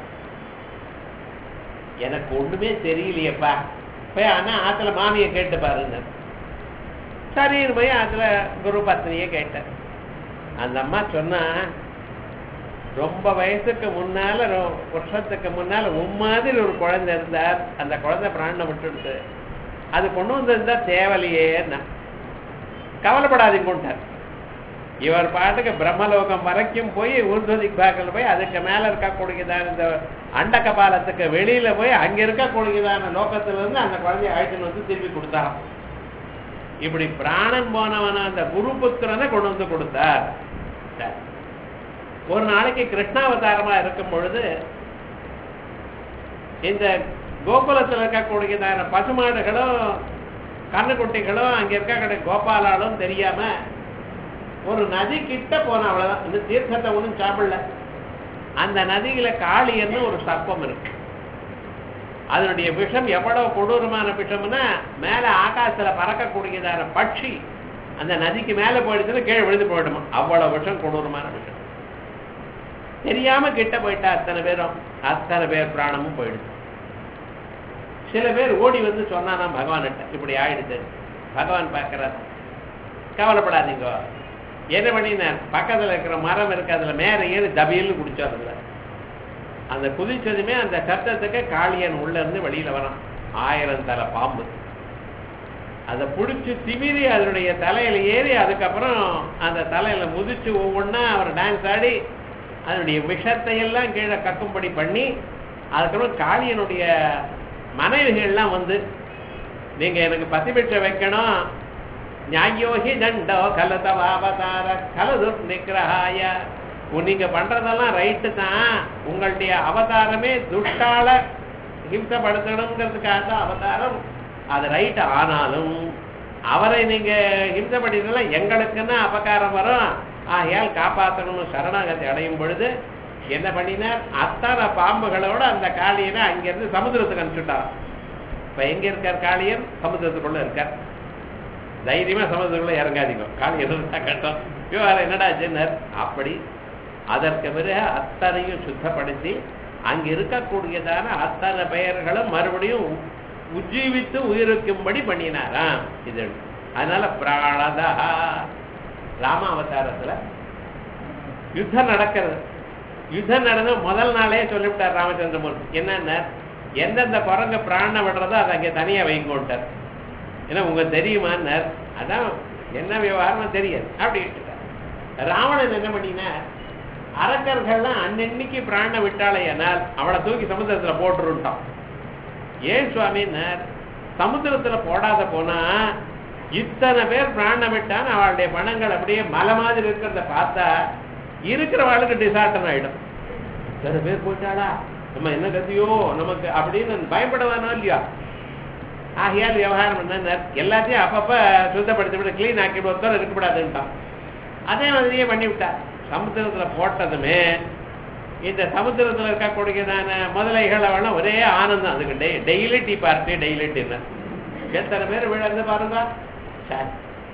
எனக்கு ஒண்ணுமே தெரியலையேப்பா போய் ஆனா ஆத்துல மாமியை கேட்டு பாருங்க சரின்னு போய் ஆத்துல குரு பத்னியை கேட்டேன் அந்த அம்மா சொன்னா ரொம்ப வயசுக்கு முன்னால ரொ- வருஷத்துக்கு முன்னால உன் மாதிரி ஒரு குழந்தை இருந்தார் அந்த குழந்தை பிராணனை விட்டுடுது அது கொண்டு வந்திருந்தா தேவலையேன்னா கவலைப்படாதீங்கன்ட்டார் இவர் பாட்டுக்கு பிரம்மலோகம் வரைக்கும் போய் ஊர்துவதிக் பாக்கில் போய் அதுக்கு மேல இருக்கக்கூடியதான இந்த அண்ட கபாலத்துக்கு வெளியில போய் அங்க இருக்கக்கூடியதான லோகத்துல இருந்து அந்த குழந்தைய அழைச்சுன்னு வந்து திருப்பி கொடுத்தாராம் இப்படி பிராணன் போனவன அந்த குருபுத்திரனை கொண்டு வந்து கொடுத்தார் சரி. ஒரு நாளைக்கு கிருஷ்ணாவதாரமா இருக்கும் பொழுது இந்த கோகுலத்தில் இருக்கக்கூடியதான பசுமாடுகளும் கண்ணுக்குட்டிகளும் அங்க இருக்கக்கூடிய கோபாலாலும் தெரியாம ஒரு நதி கிட்ட போன அவ்வளவுதான் இந்த தீர்த்தத்தை ஒன்றும் சாப்பிடல அந்த நதியில காளியன்னு ஒரு சர்ப்பம் இருக்கு அதனுடைய விஷம் எவ்வளவு கொடூரமான விஷம்னா மேல ஆகாசத்துல பறக்கக்கூடியதான பட்சி அந்த நதிக்கு மேல போயிடுச்சுன்னா கீழே விழுந்து போயிடுமா அவ்வளவு விஷம் கொடூரமான விஷம் தெரியாம கிட்ட போயிட்டா அத்தனை பேரும் அத்தனை பேர் பிராணமும் போயிடுச்சு சில பேர் ஓடி வந்து சொன்னானா பகவான்கிட்ட இப்படி ஆயிடுது பகவான் பார்க்கறார் கவலைப்படாதீங்க என்ன பண்ணினார் பக்கத்துல இருக்கிற மரம் இருக்கு அதுல மேல ஏறி தபியல்னு குடிச்சாருல அந்த குதிச்சதுமே அந்த சத்தத்துக்கு காளியன் உள்ள இருந்து வெளியில வரான் ஆயிரம் தலை பாம்பு அதை பிடிச்சி திமிரி அதனுடைய தலையில ஏறி அதுக்கப்புறம் அந்த தலையில முதிச்சு ஒவ்வொன்றா அவர் டான்ஸ் ஆடி அதனுடைய விஷத்தை எல்லாம் கீழே கக்கும்படி பண்ணி அதுக்கப்புறம் காளியனுடைய மனைவிகள்லாம் வந்து நீங்க எனக்கு பசிபிட்சை வைக்கணும் ஞாயோகி தண்டோ கலதவாவதார கலது நிகிரகாய நீங்க பண்றதெல்லாம் ரைட்டு தான் உங்களுடைய அவதாரமே துஷ்டால ஹிம்சப்படுத்தணுங்கிறதுக்காக தான் அவதாரம் அது ரைட் ஆனாலும் அவரை நீங்க ஹிம்சப்படுத்தினா எங்களுக்குன்னா அபகாரம் வரும் ஆகையால் காப்பாற்றணும்னு சரணாகதி அடையும் பொழுது என்ன பண்ணினார் அத்தனை பாம்புகளோட அந்த காளியனை அங்கிருந்து சமுத்திரத்துக்கு அனுப்பிச்சுட்டார் இப்ப எங்க இருக்கார் காளியன் சமுத்திரத்துக்குள்ள இருக்கார் தைரியமா சமுதிரத்துக்குள்ள இறங்காதீங்க காளியன் இருந்தா கட்டம் விவகாரம் என்னடா ஜென்னர் அப்படி அதற்கு பிறகு அத்தனையும் சுத்தப்படுத்தி அங்க இருக்கக்கூடியதான அத்தனை பெயர்களும் மறுபடியும் உ- உஜ்ஜீவித்து உயிருக்கும்படி பண்ணினாராம் இது அதனால பிராணதா ராமாவதாரத்துல யுத்தம் நடக்கிறது யுத்தம் நடந்து முதல் நாளே சொல்லிவிட்டார் ராமச்சந்திரமூர்த்தி என்னன்னா எந்தெந்த குரங்க பிராணம் விடுறதோ அதை அங்கே தனியா வைங்கோன்ட்டார் ஏன்னா உங்க தெரியுமான்னார் அதான் என்ன விவகாரம் தெரியாது அப்படி விட்டுட்டார் ராவணன் என்ன பண்ணினா அரக்கர்கள்லாம் அன்னன்னைக்கு பிராண விட்டாலேயானால் அவளை தூக்கி சமுத்திரத்துல போட்டுருட்டான் ஏன் சுவாமின்னார் சமுத்திரத்துல போடாத போனா இத்தனை பேர் பிராணம் விட்டான் அவளுடைய பணங்கள் அப்படியே மலை மாதிரி இருக்கிறத பார்த்தா இருக்கிறவாளுக்கு டிசார்டன் ஆயிடும் இத்தனை பேர் போயிட்டாளா நம்ம என்ன கத்தியோ நமக்கு அப்படின்னு பயப்படவானோ இல்லையா ஆகையால் விவகாரம் என்ன எல்லாத்தையும் அப்பப்ப சுத்தப்படுத்தி விட கிளீன் ஆக்கிட்டு ஒருத்தர் இருக்கக்கூடாதுன்ட்டான் அதே மாதிரியே பண்ணி விட்டார் சமுத்திரத்துல போட்டதுமே இந்த சமுத்திரத்துல இருக்கக்கூடியதான முதலைகளை வேணா ஒரே ஆனந்தம் அதுக்கு டெய் daily tea party daily dinner எத்தனை பேர் விழுந்து பாருங்க சரி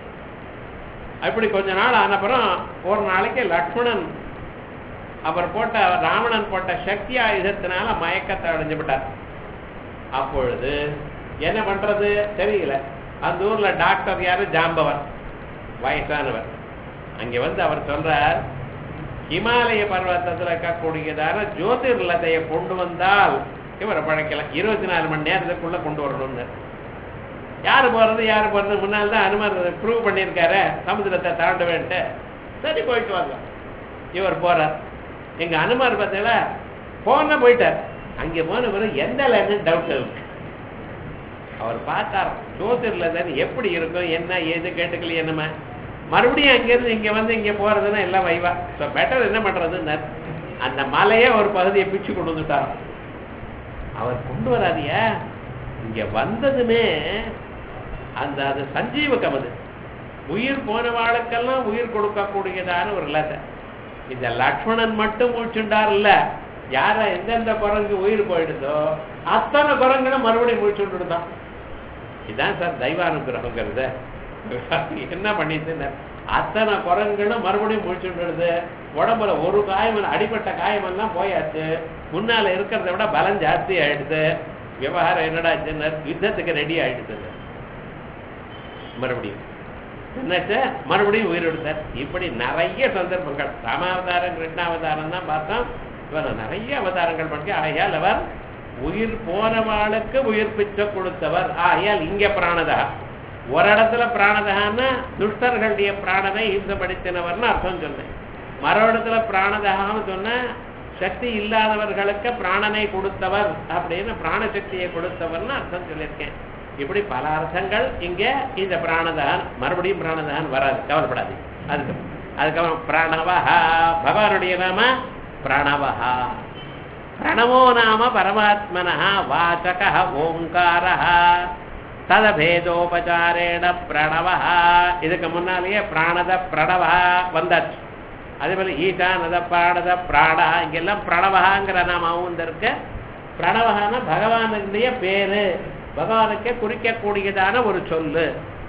அப்படி கொஞ்ச நாள் ஆனப்புறம் ஒரு நாளைக்கு லக்ஷ்மணன் அவர் போட்ட ராவணன் போட்ட சக்தி ஆயுதத்தினால மயக்கத்தை அடைஞ்சு விட்டார் அப்பொழுது என்ன பண்றது தெரியல அந்த ஊர்ல டாக்டர் யாரு ஜாம்பவர் வயசானவர் அங்க வந்து அவர் சொல்றார் இமாலய பர்வத்தத்தில் இருக்கக்கூடியதான ஜோதிர்லதையை கொண்டு வந்தால் இவரை பழைக்கலாம் இருபத்தி நாலு மணி நேரத்துக்குள்ள கொண்டு வரணும்னு யாரு போறது யாரு போறது முன்னால் தான் அனுமர் ப்ரூவ் பண்ணியிருக்காரு சமுத்திரத்தை தாண்ட வேண்ட்டு சரி போயிட்டு வாங்க இவர் போறார் எங்க அனுமார் பார்த்தீங்களா போன போயிட்டார் அங்க போன பிறகு எந்த லைன் டவுட் இருக்கு அவர் பார்த்தார் ஜோதிர்லதன் எப்படி இருக்கும் என்ன ஏது கேட்டுக்கலையே என்னமா மறுபடியும் அங்கிருந்து இங்க வந்து இங்க போறதுன்னா எல்லாம் வைவா ஸோ பெட்டர் என்ன பண்றதுன்னு அந்த மலையே ஒரு பகுதியை பிச்சு கொண்டு வந்துட்டார் அவர் கொண்டு வராதியா இங்க வந்ததுமே அந்த அது சஞ்சீவகம் அது உயிர் போனவாளுக்கெல்லாம் உயிர் கொடுக்கக்கூடியதான ஒரு லதை இந்த லக்ஷ்மணன் மட்டும் மூச்சுண்டார் இல்ல யார எந்தெந்த குரங்கு உயிர் போயிடுதோ அத்தனை குரங்களும் மறுபடியும் மூச்சுண்டுதான் இதுதான் சார் தெய்வானுகிரகங்கிறது என்ன பண்ணிட்டு அத்தனை குரங்களும் மறுபடியும் முடிச்சுடுறது உடம்புல ஒரு காயம் அடிப்பட்ட காயமெல்லாம் போயாச்சு முன்னால இருக்கிறத விட பலம் ஜாஸ்தி ஆயிடுது விவகாரம் என்னடா யுத்தத்துக்கு ரெடி ஆயிடுது மறுபடியும் என்னாச்சு மறுபடியும் உயிர் எடுத்தார் இப்படி நிறைய சந்தர்ப்பங்கள் ராமாவதாரம் கிருஷ்ணாவதாரம் தான் பார்த்தோம் இவர் நிறைய அவதாரங்கள் பண்ணி ஆகையால் அவர் உயிர் போனவாளுக்கு உயிர் பிச்சை கொடுத்தவர் ஆகையால் இங்க பிராணதா ஒரு இடத்துல பிராணதகான்னா துஷ்டர்களுடைய பிராணனை ஈர்த்தப்படுத்தினவர்னு அர்த்தம் சொன்னேன் மறு இடத்துல பிராணதகான்னு சொன்ன சக்தி இல்லாதவர்களுக்கு பிராணனை கொடுத்தவர் அப்படின்னு பிராணசக்தியை கொடுத்தவர்னு அர்த்தம் சொல்லியிருக்கேன் இப்படி பல அர்த்தங்கள் இங்க இந்த பிராணதகான் மறுபடியும் பிராணதகான் வராது கவலைப்படாது அதுக்கு அதுக்கப்புறம் பிராணவஹா பகவானுடைய நாம பிரணவஹா பிரணவோ நாம பரமாத்மன வாச்சக ஓங்கார ததபேதோபச்சாரேண பிரணவ இதுக்கு முன்னாலேயே பிராணத பிரணவ வந்தாச்சு அதே போல ஈசானத பிராணத பிராணா இங்கெல்லாம் பிரணவகாங்கிற நாமாவும் இந்த இருக்கு பிரணவகான பகவானுடைய பேரு பகவானுக்கே குறிக்கக்கூடியதான ஒரு சொல்லு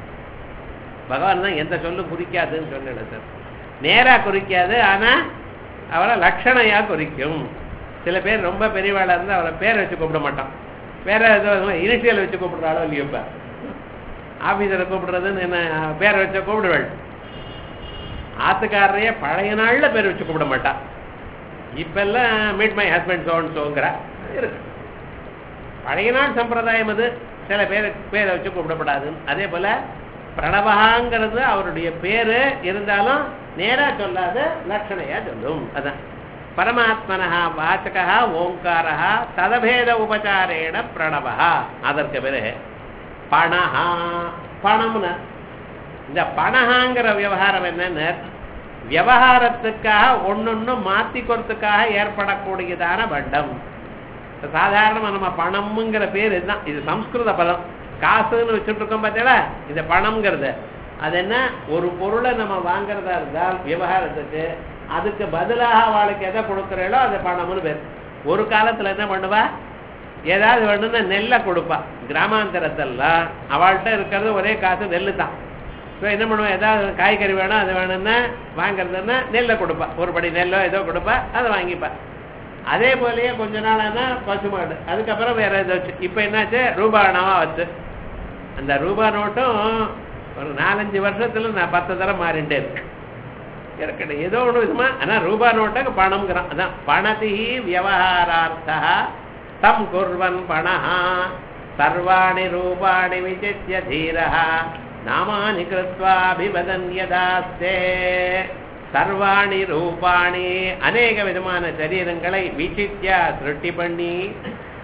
பகவான் தான் எந்த சொல்லும் குறிக்காதுன்னு சொன்னேன் சார் நேரா குறிக்காது ஆனா அவரை லட்சணையா குறிக்கும் சில பேர் ரொம்ப பெரியவாளா இருந்தா அவரை பேரை வச்சு கூப்பிட மாட்டான் வேற ஏதோ இனிஷியல் வச்சு கூப்பிடுறாளோ இல்லையோ இப்ப ஆபீஸரை கூப்பிடுறதுன்னு என்ன பேரை வச்ச கூப்பிடுவாள் ஆத்துக்காரரையே பழைய நாள்ல பேர் வச்சு கூப்பிட மாட்டான் இப்ப எல்லாம் மீட் மை ஹஸ்பண்ட் சோன் சோங்கிற இருக்கு பழைய நாள் சம்பிரதாயம் அது சில பேர் பேரை வச்சு கூப்பிடப்படாதுன்னு அதே போல பிரணவகாங்கிறது அவருடைய பேரு இருந்தாலும் நேரா சொல்லாத லட்சணையா சொல்லும் அதான் பரமாத்மனா வாச்சகா ஓங்காரா ததபேத உபச்சாரேண பிரணவா அதற்கு பிறகு பணஹா பணம்னு இந்த பணஹாங்கிற விவகாரம் என்னன்னு விவகாரத்துக்காக ஒன்னொன்னு மாத்திக்கிறதுக்காக ஏற்படக்கூடியதான பண்டம் சாதாரணமா நம்ம பணம்ங்கிற பேர் இதுதான் இது சம்ஸ்கிருத பதம் காசுன்னு வச்சுட்டு இருக்கோம் பார்த்தீங்களா இந்த பணம்ங்கிறது அது என்ன ஒரு பொருளை நம்ம வாங்குறதா இருந்தால் விவகாரத்துக்கு அதுக்கு பதிலாக அவளுக்கு எதை கொடுக்குறீங்களோ அது பணம்னு பேர் ஒரு காலத்துல என்ன பண்ணுவா ஏதாவது வேணும்னா நெல்லை கொடுப்பா கிராமாந்தரத்தெல்லாம் அவள்கிட்ட இருக்கிறது ஒரே காசு நெல்லு தான் ஸோ என்ன பண்ணுவா ஏதாவது காய்கறி வேணும் அது வேணும்னா வாங்குறதுன்னா நெல்லை கொடுப்பா ஒரு படி நெல்லோ ஏதோ கொடுப்பா அதை வாங்கிப்பா அதே போலயே கொஞ்ச நாளானா பசுமாடு அதுக்கப்புறம் வேற ஏதோ வச்சு இப்போ என்னாச்சு ரூபா நாவா வச்சு அந்த ரூபா நோட்டும் ஒரு நாலஞ்சு வருஷத்துல நான் பத்து தரம் மாறிண்டே இருக்கு இருக்கட்டும் ஏதோ ஒன்று விதமா ஆனா ரூபா நோட்டுக்கு பணம்ங்கிறான் அதான் பணதி வியவஹாரார்த்தா தம் குர்வன் பணஹா சர்வாணி ரூபாணி விசித்திய தீரஹ நாமானி கிருத்வா அபிவதன் யதாஸ்தே சர்வாணி ரூபாணி அநேக விதமான சரீரங்களை விசித்தியா சிருஷ்டி பண்ணி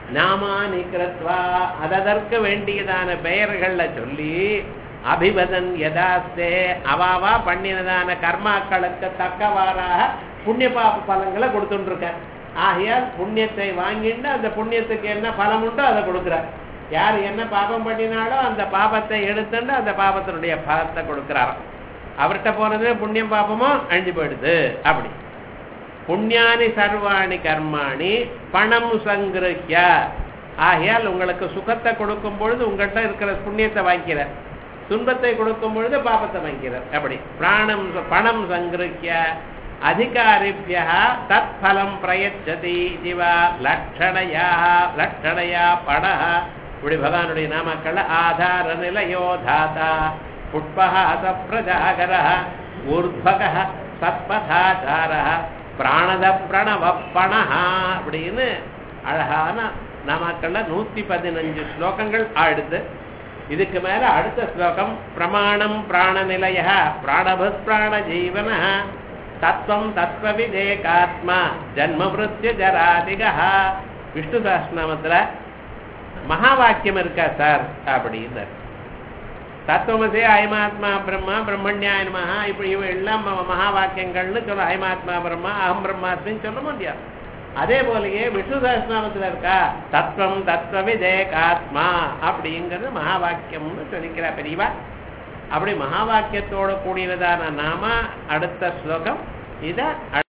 நாமானி கிருத்வா அதற்கு வேண்டியதான பெயர்கள்ல சொல்லி அபிவதன் யதாஸ்தே அவாவா பண்ணினதான கர்மாக்களுக்கு தக்கவாறாக புண்ணிய பாப பலன்களை கொடுத்துட்டு இருக்க ஆகையால் புண்ணியத்தை வாங்கிட்டு அந்த புண்ணியத்துக்கு என்ன பலம் உண்டோ அதை கொடுக்குறார் யார் என்ன பாபம் பண்ணினாலோ அந்த பாபத்தை எடுத்துட்டு அந்த பாபத்தினுடைய பலத்தை கொடுக்கிறாராம் அவர்கிட்ட போனதுமே புண்ணியம் பாபமோ அழிஞ்சு போயிடுது அப்படி புண்ணியானி சர்வாணி கர்மாணி பணம் சங்கிருஹ்ய ஆகையால் உங்களுக்கு சுகத்தை கொடுக்கும் பொழுது உங்கள்கிட்ட இருக்கிற புண்ணியத்தை வாங்கிக்கிறார் துன்பத்தை கொடுக்கும் பொழுது பாபத்தை வாங்கிக்கிறார் அப்படி பிராணம் பணம் சங்கிருஹ்ய அதிகாரிபியா தத் பலம் பிரயச்சதி ஜிவா லட்சணையா லட்சணையா படஹ இப்படி பகவானுடைய நாமக்கள்ல ஆதார நிலையோ தாதா புட்பஹாச பிரஜாகர ஊர்த்வக சத்பதாச்சார பிராணத பிரணவ பணஹா அப்படின்னு அழகான நாமக்கள்ல நூத்தி பதினஞ்சு ஸ்லோகங்கள் ஆடுது இதுக்கு மேல அடுத்த ஸ்லோகம் பிரமாணம் பிராணநிலைய பிராணபத் பிராண ஜீவன தத்துவம் தத்துவ விவேகாத்மா ஜன்ம மிருத்ய ஜராதிகா விஷ்ணு சாஸ்திரநாமத்துல மகா வாக்கியம் இருக்கா சார் அப்படின்னு தத்துவமசே அயமாத்மா பிரம்மா பிரம்மண்யாய மகா இப்படி இவ எல்லாம் ம- மகா வாக்கியங்கள்னு சொல்ல அயமாத்மா பிரம்மா அகம் பிரம்மாஸ்மின்னு சொல்ல முடியாது அதே போலயே விஷ்ணு சஹஸ்ரநாமத்துல இருக்கா தத்துவம் தத்துவ விதேகாத்மா அப்படிங்கிறது மகா வாக்கியம்னு சொல்லிக்கிறா பெரியவா அப்படி மகா வாக்கியத்தோட கூடியதான நாம அடுத்த ஸ்லோகம் இத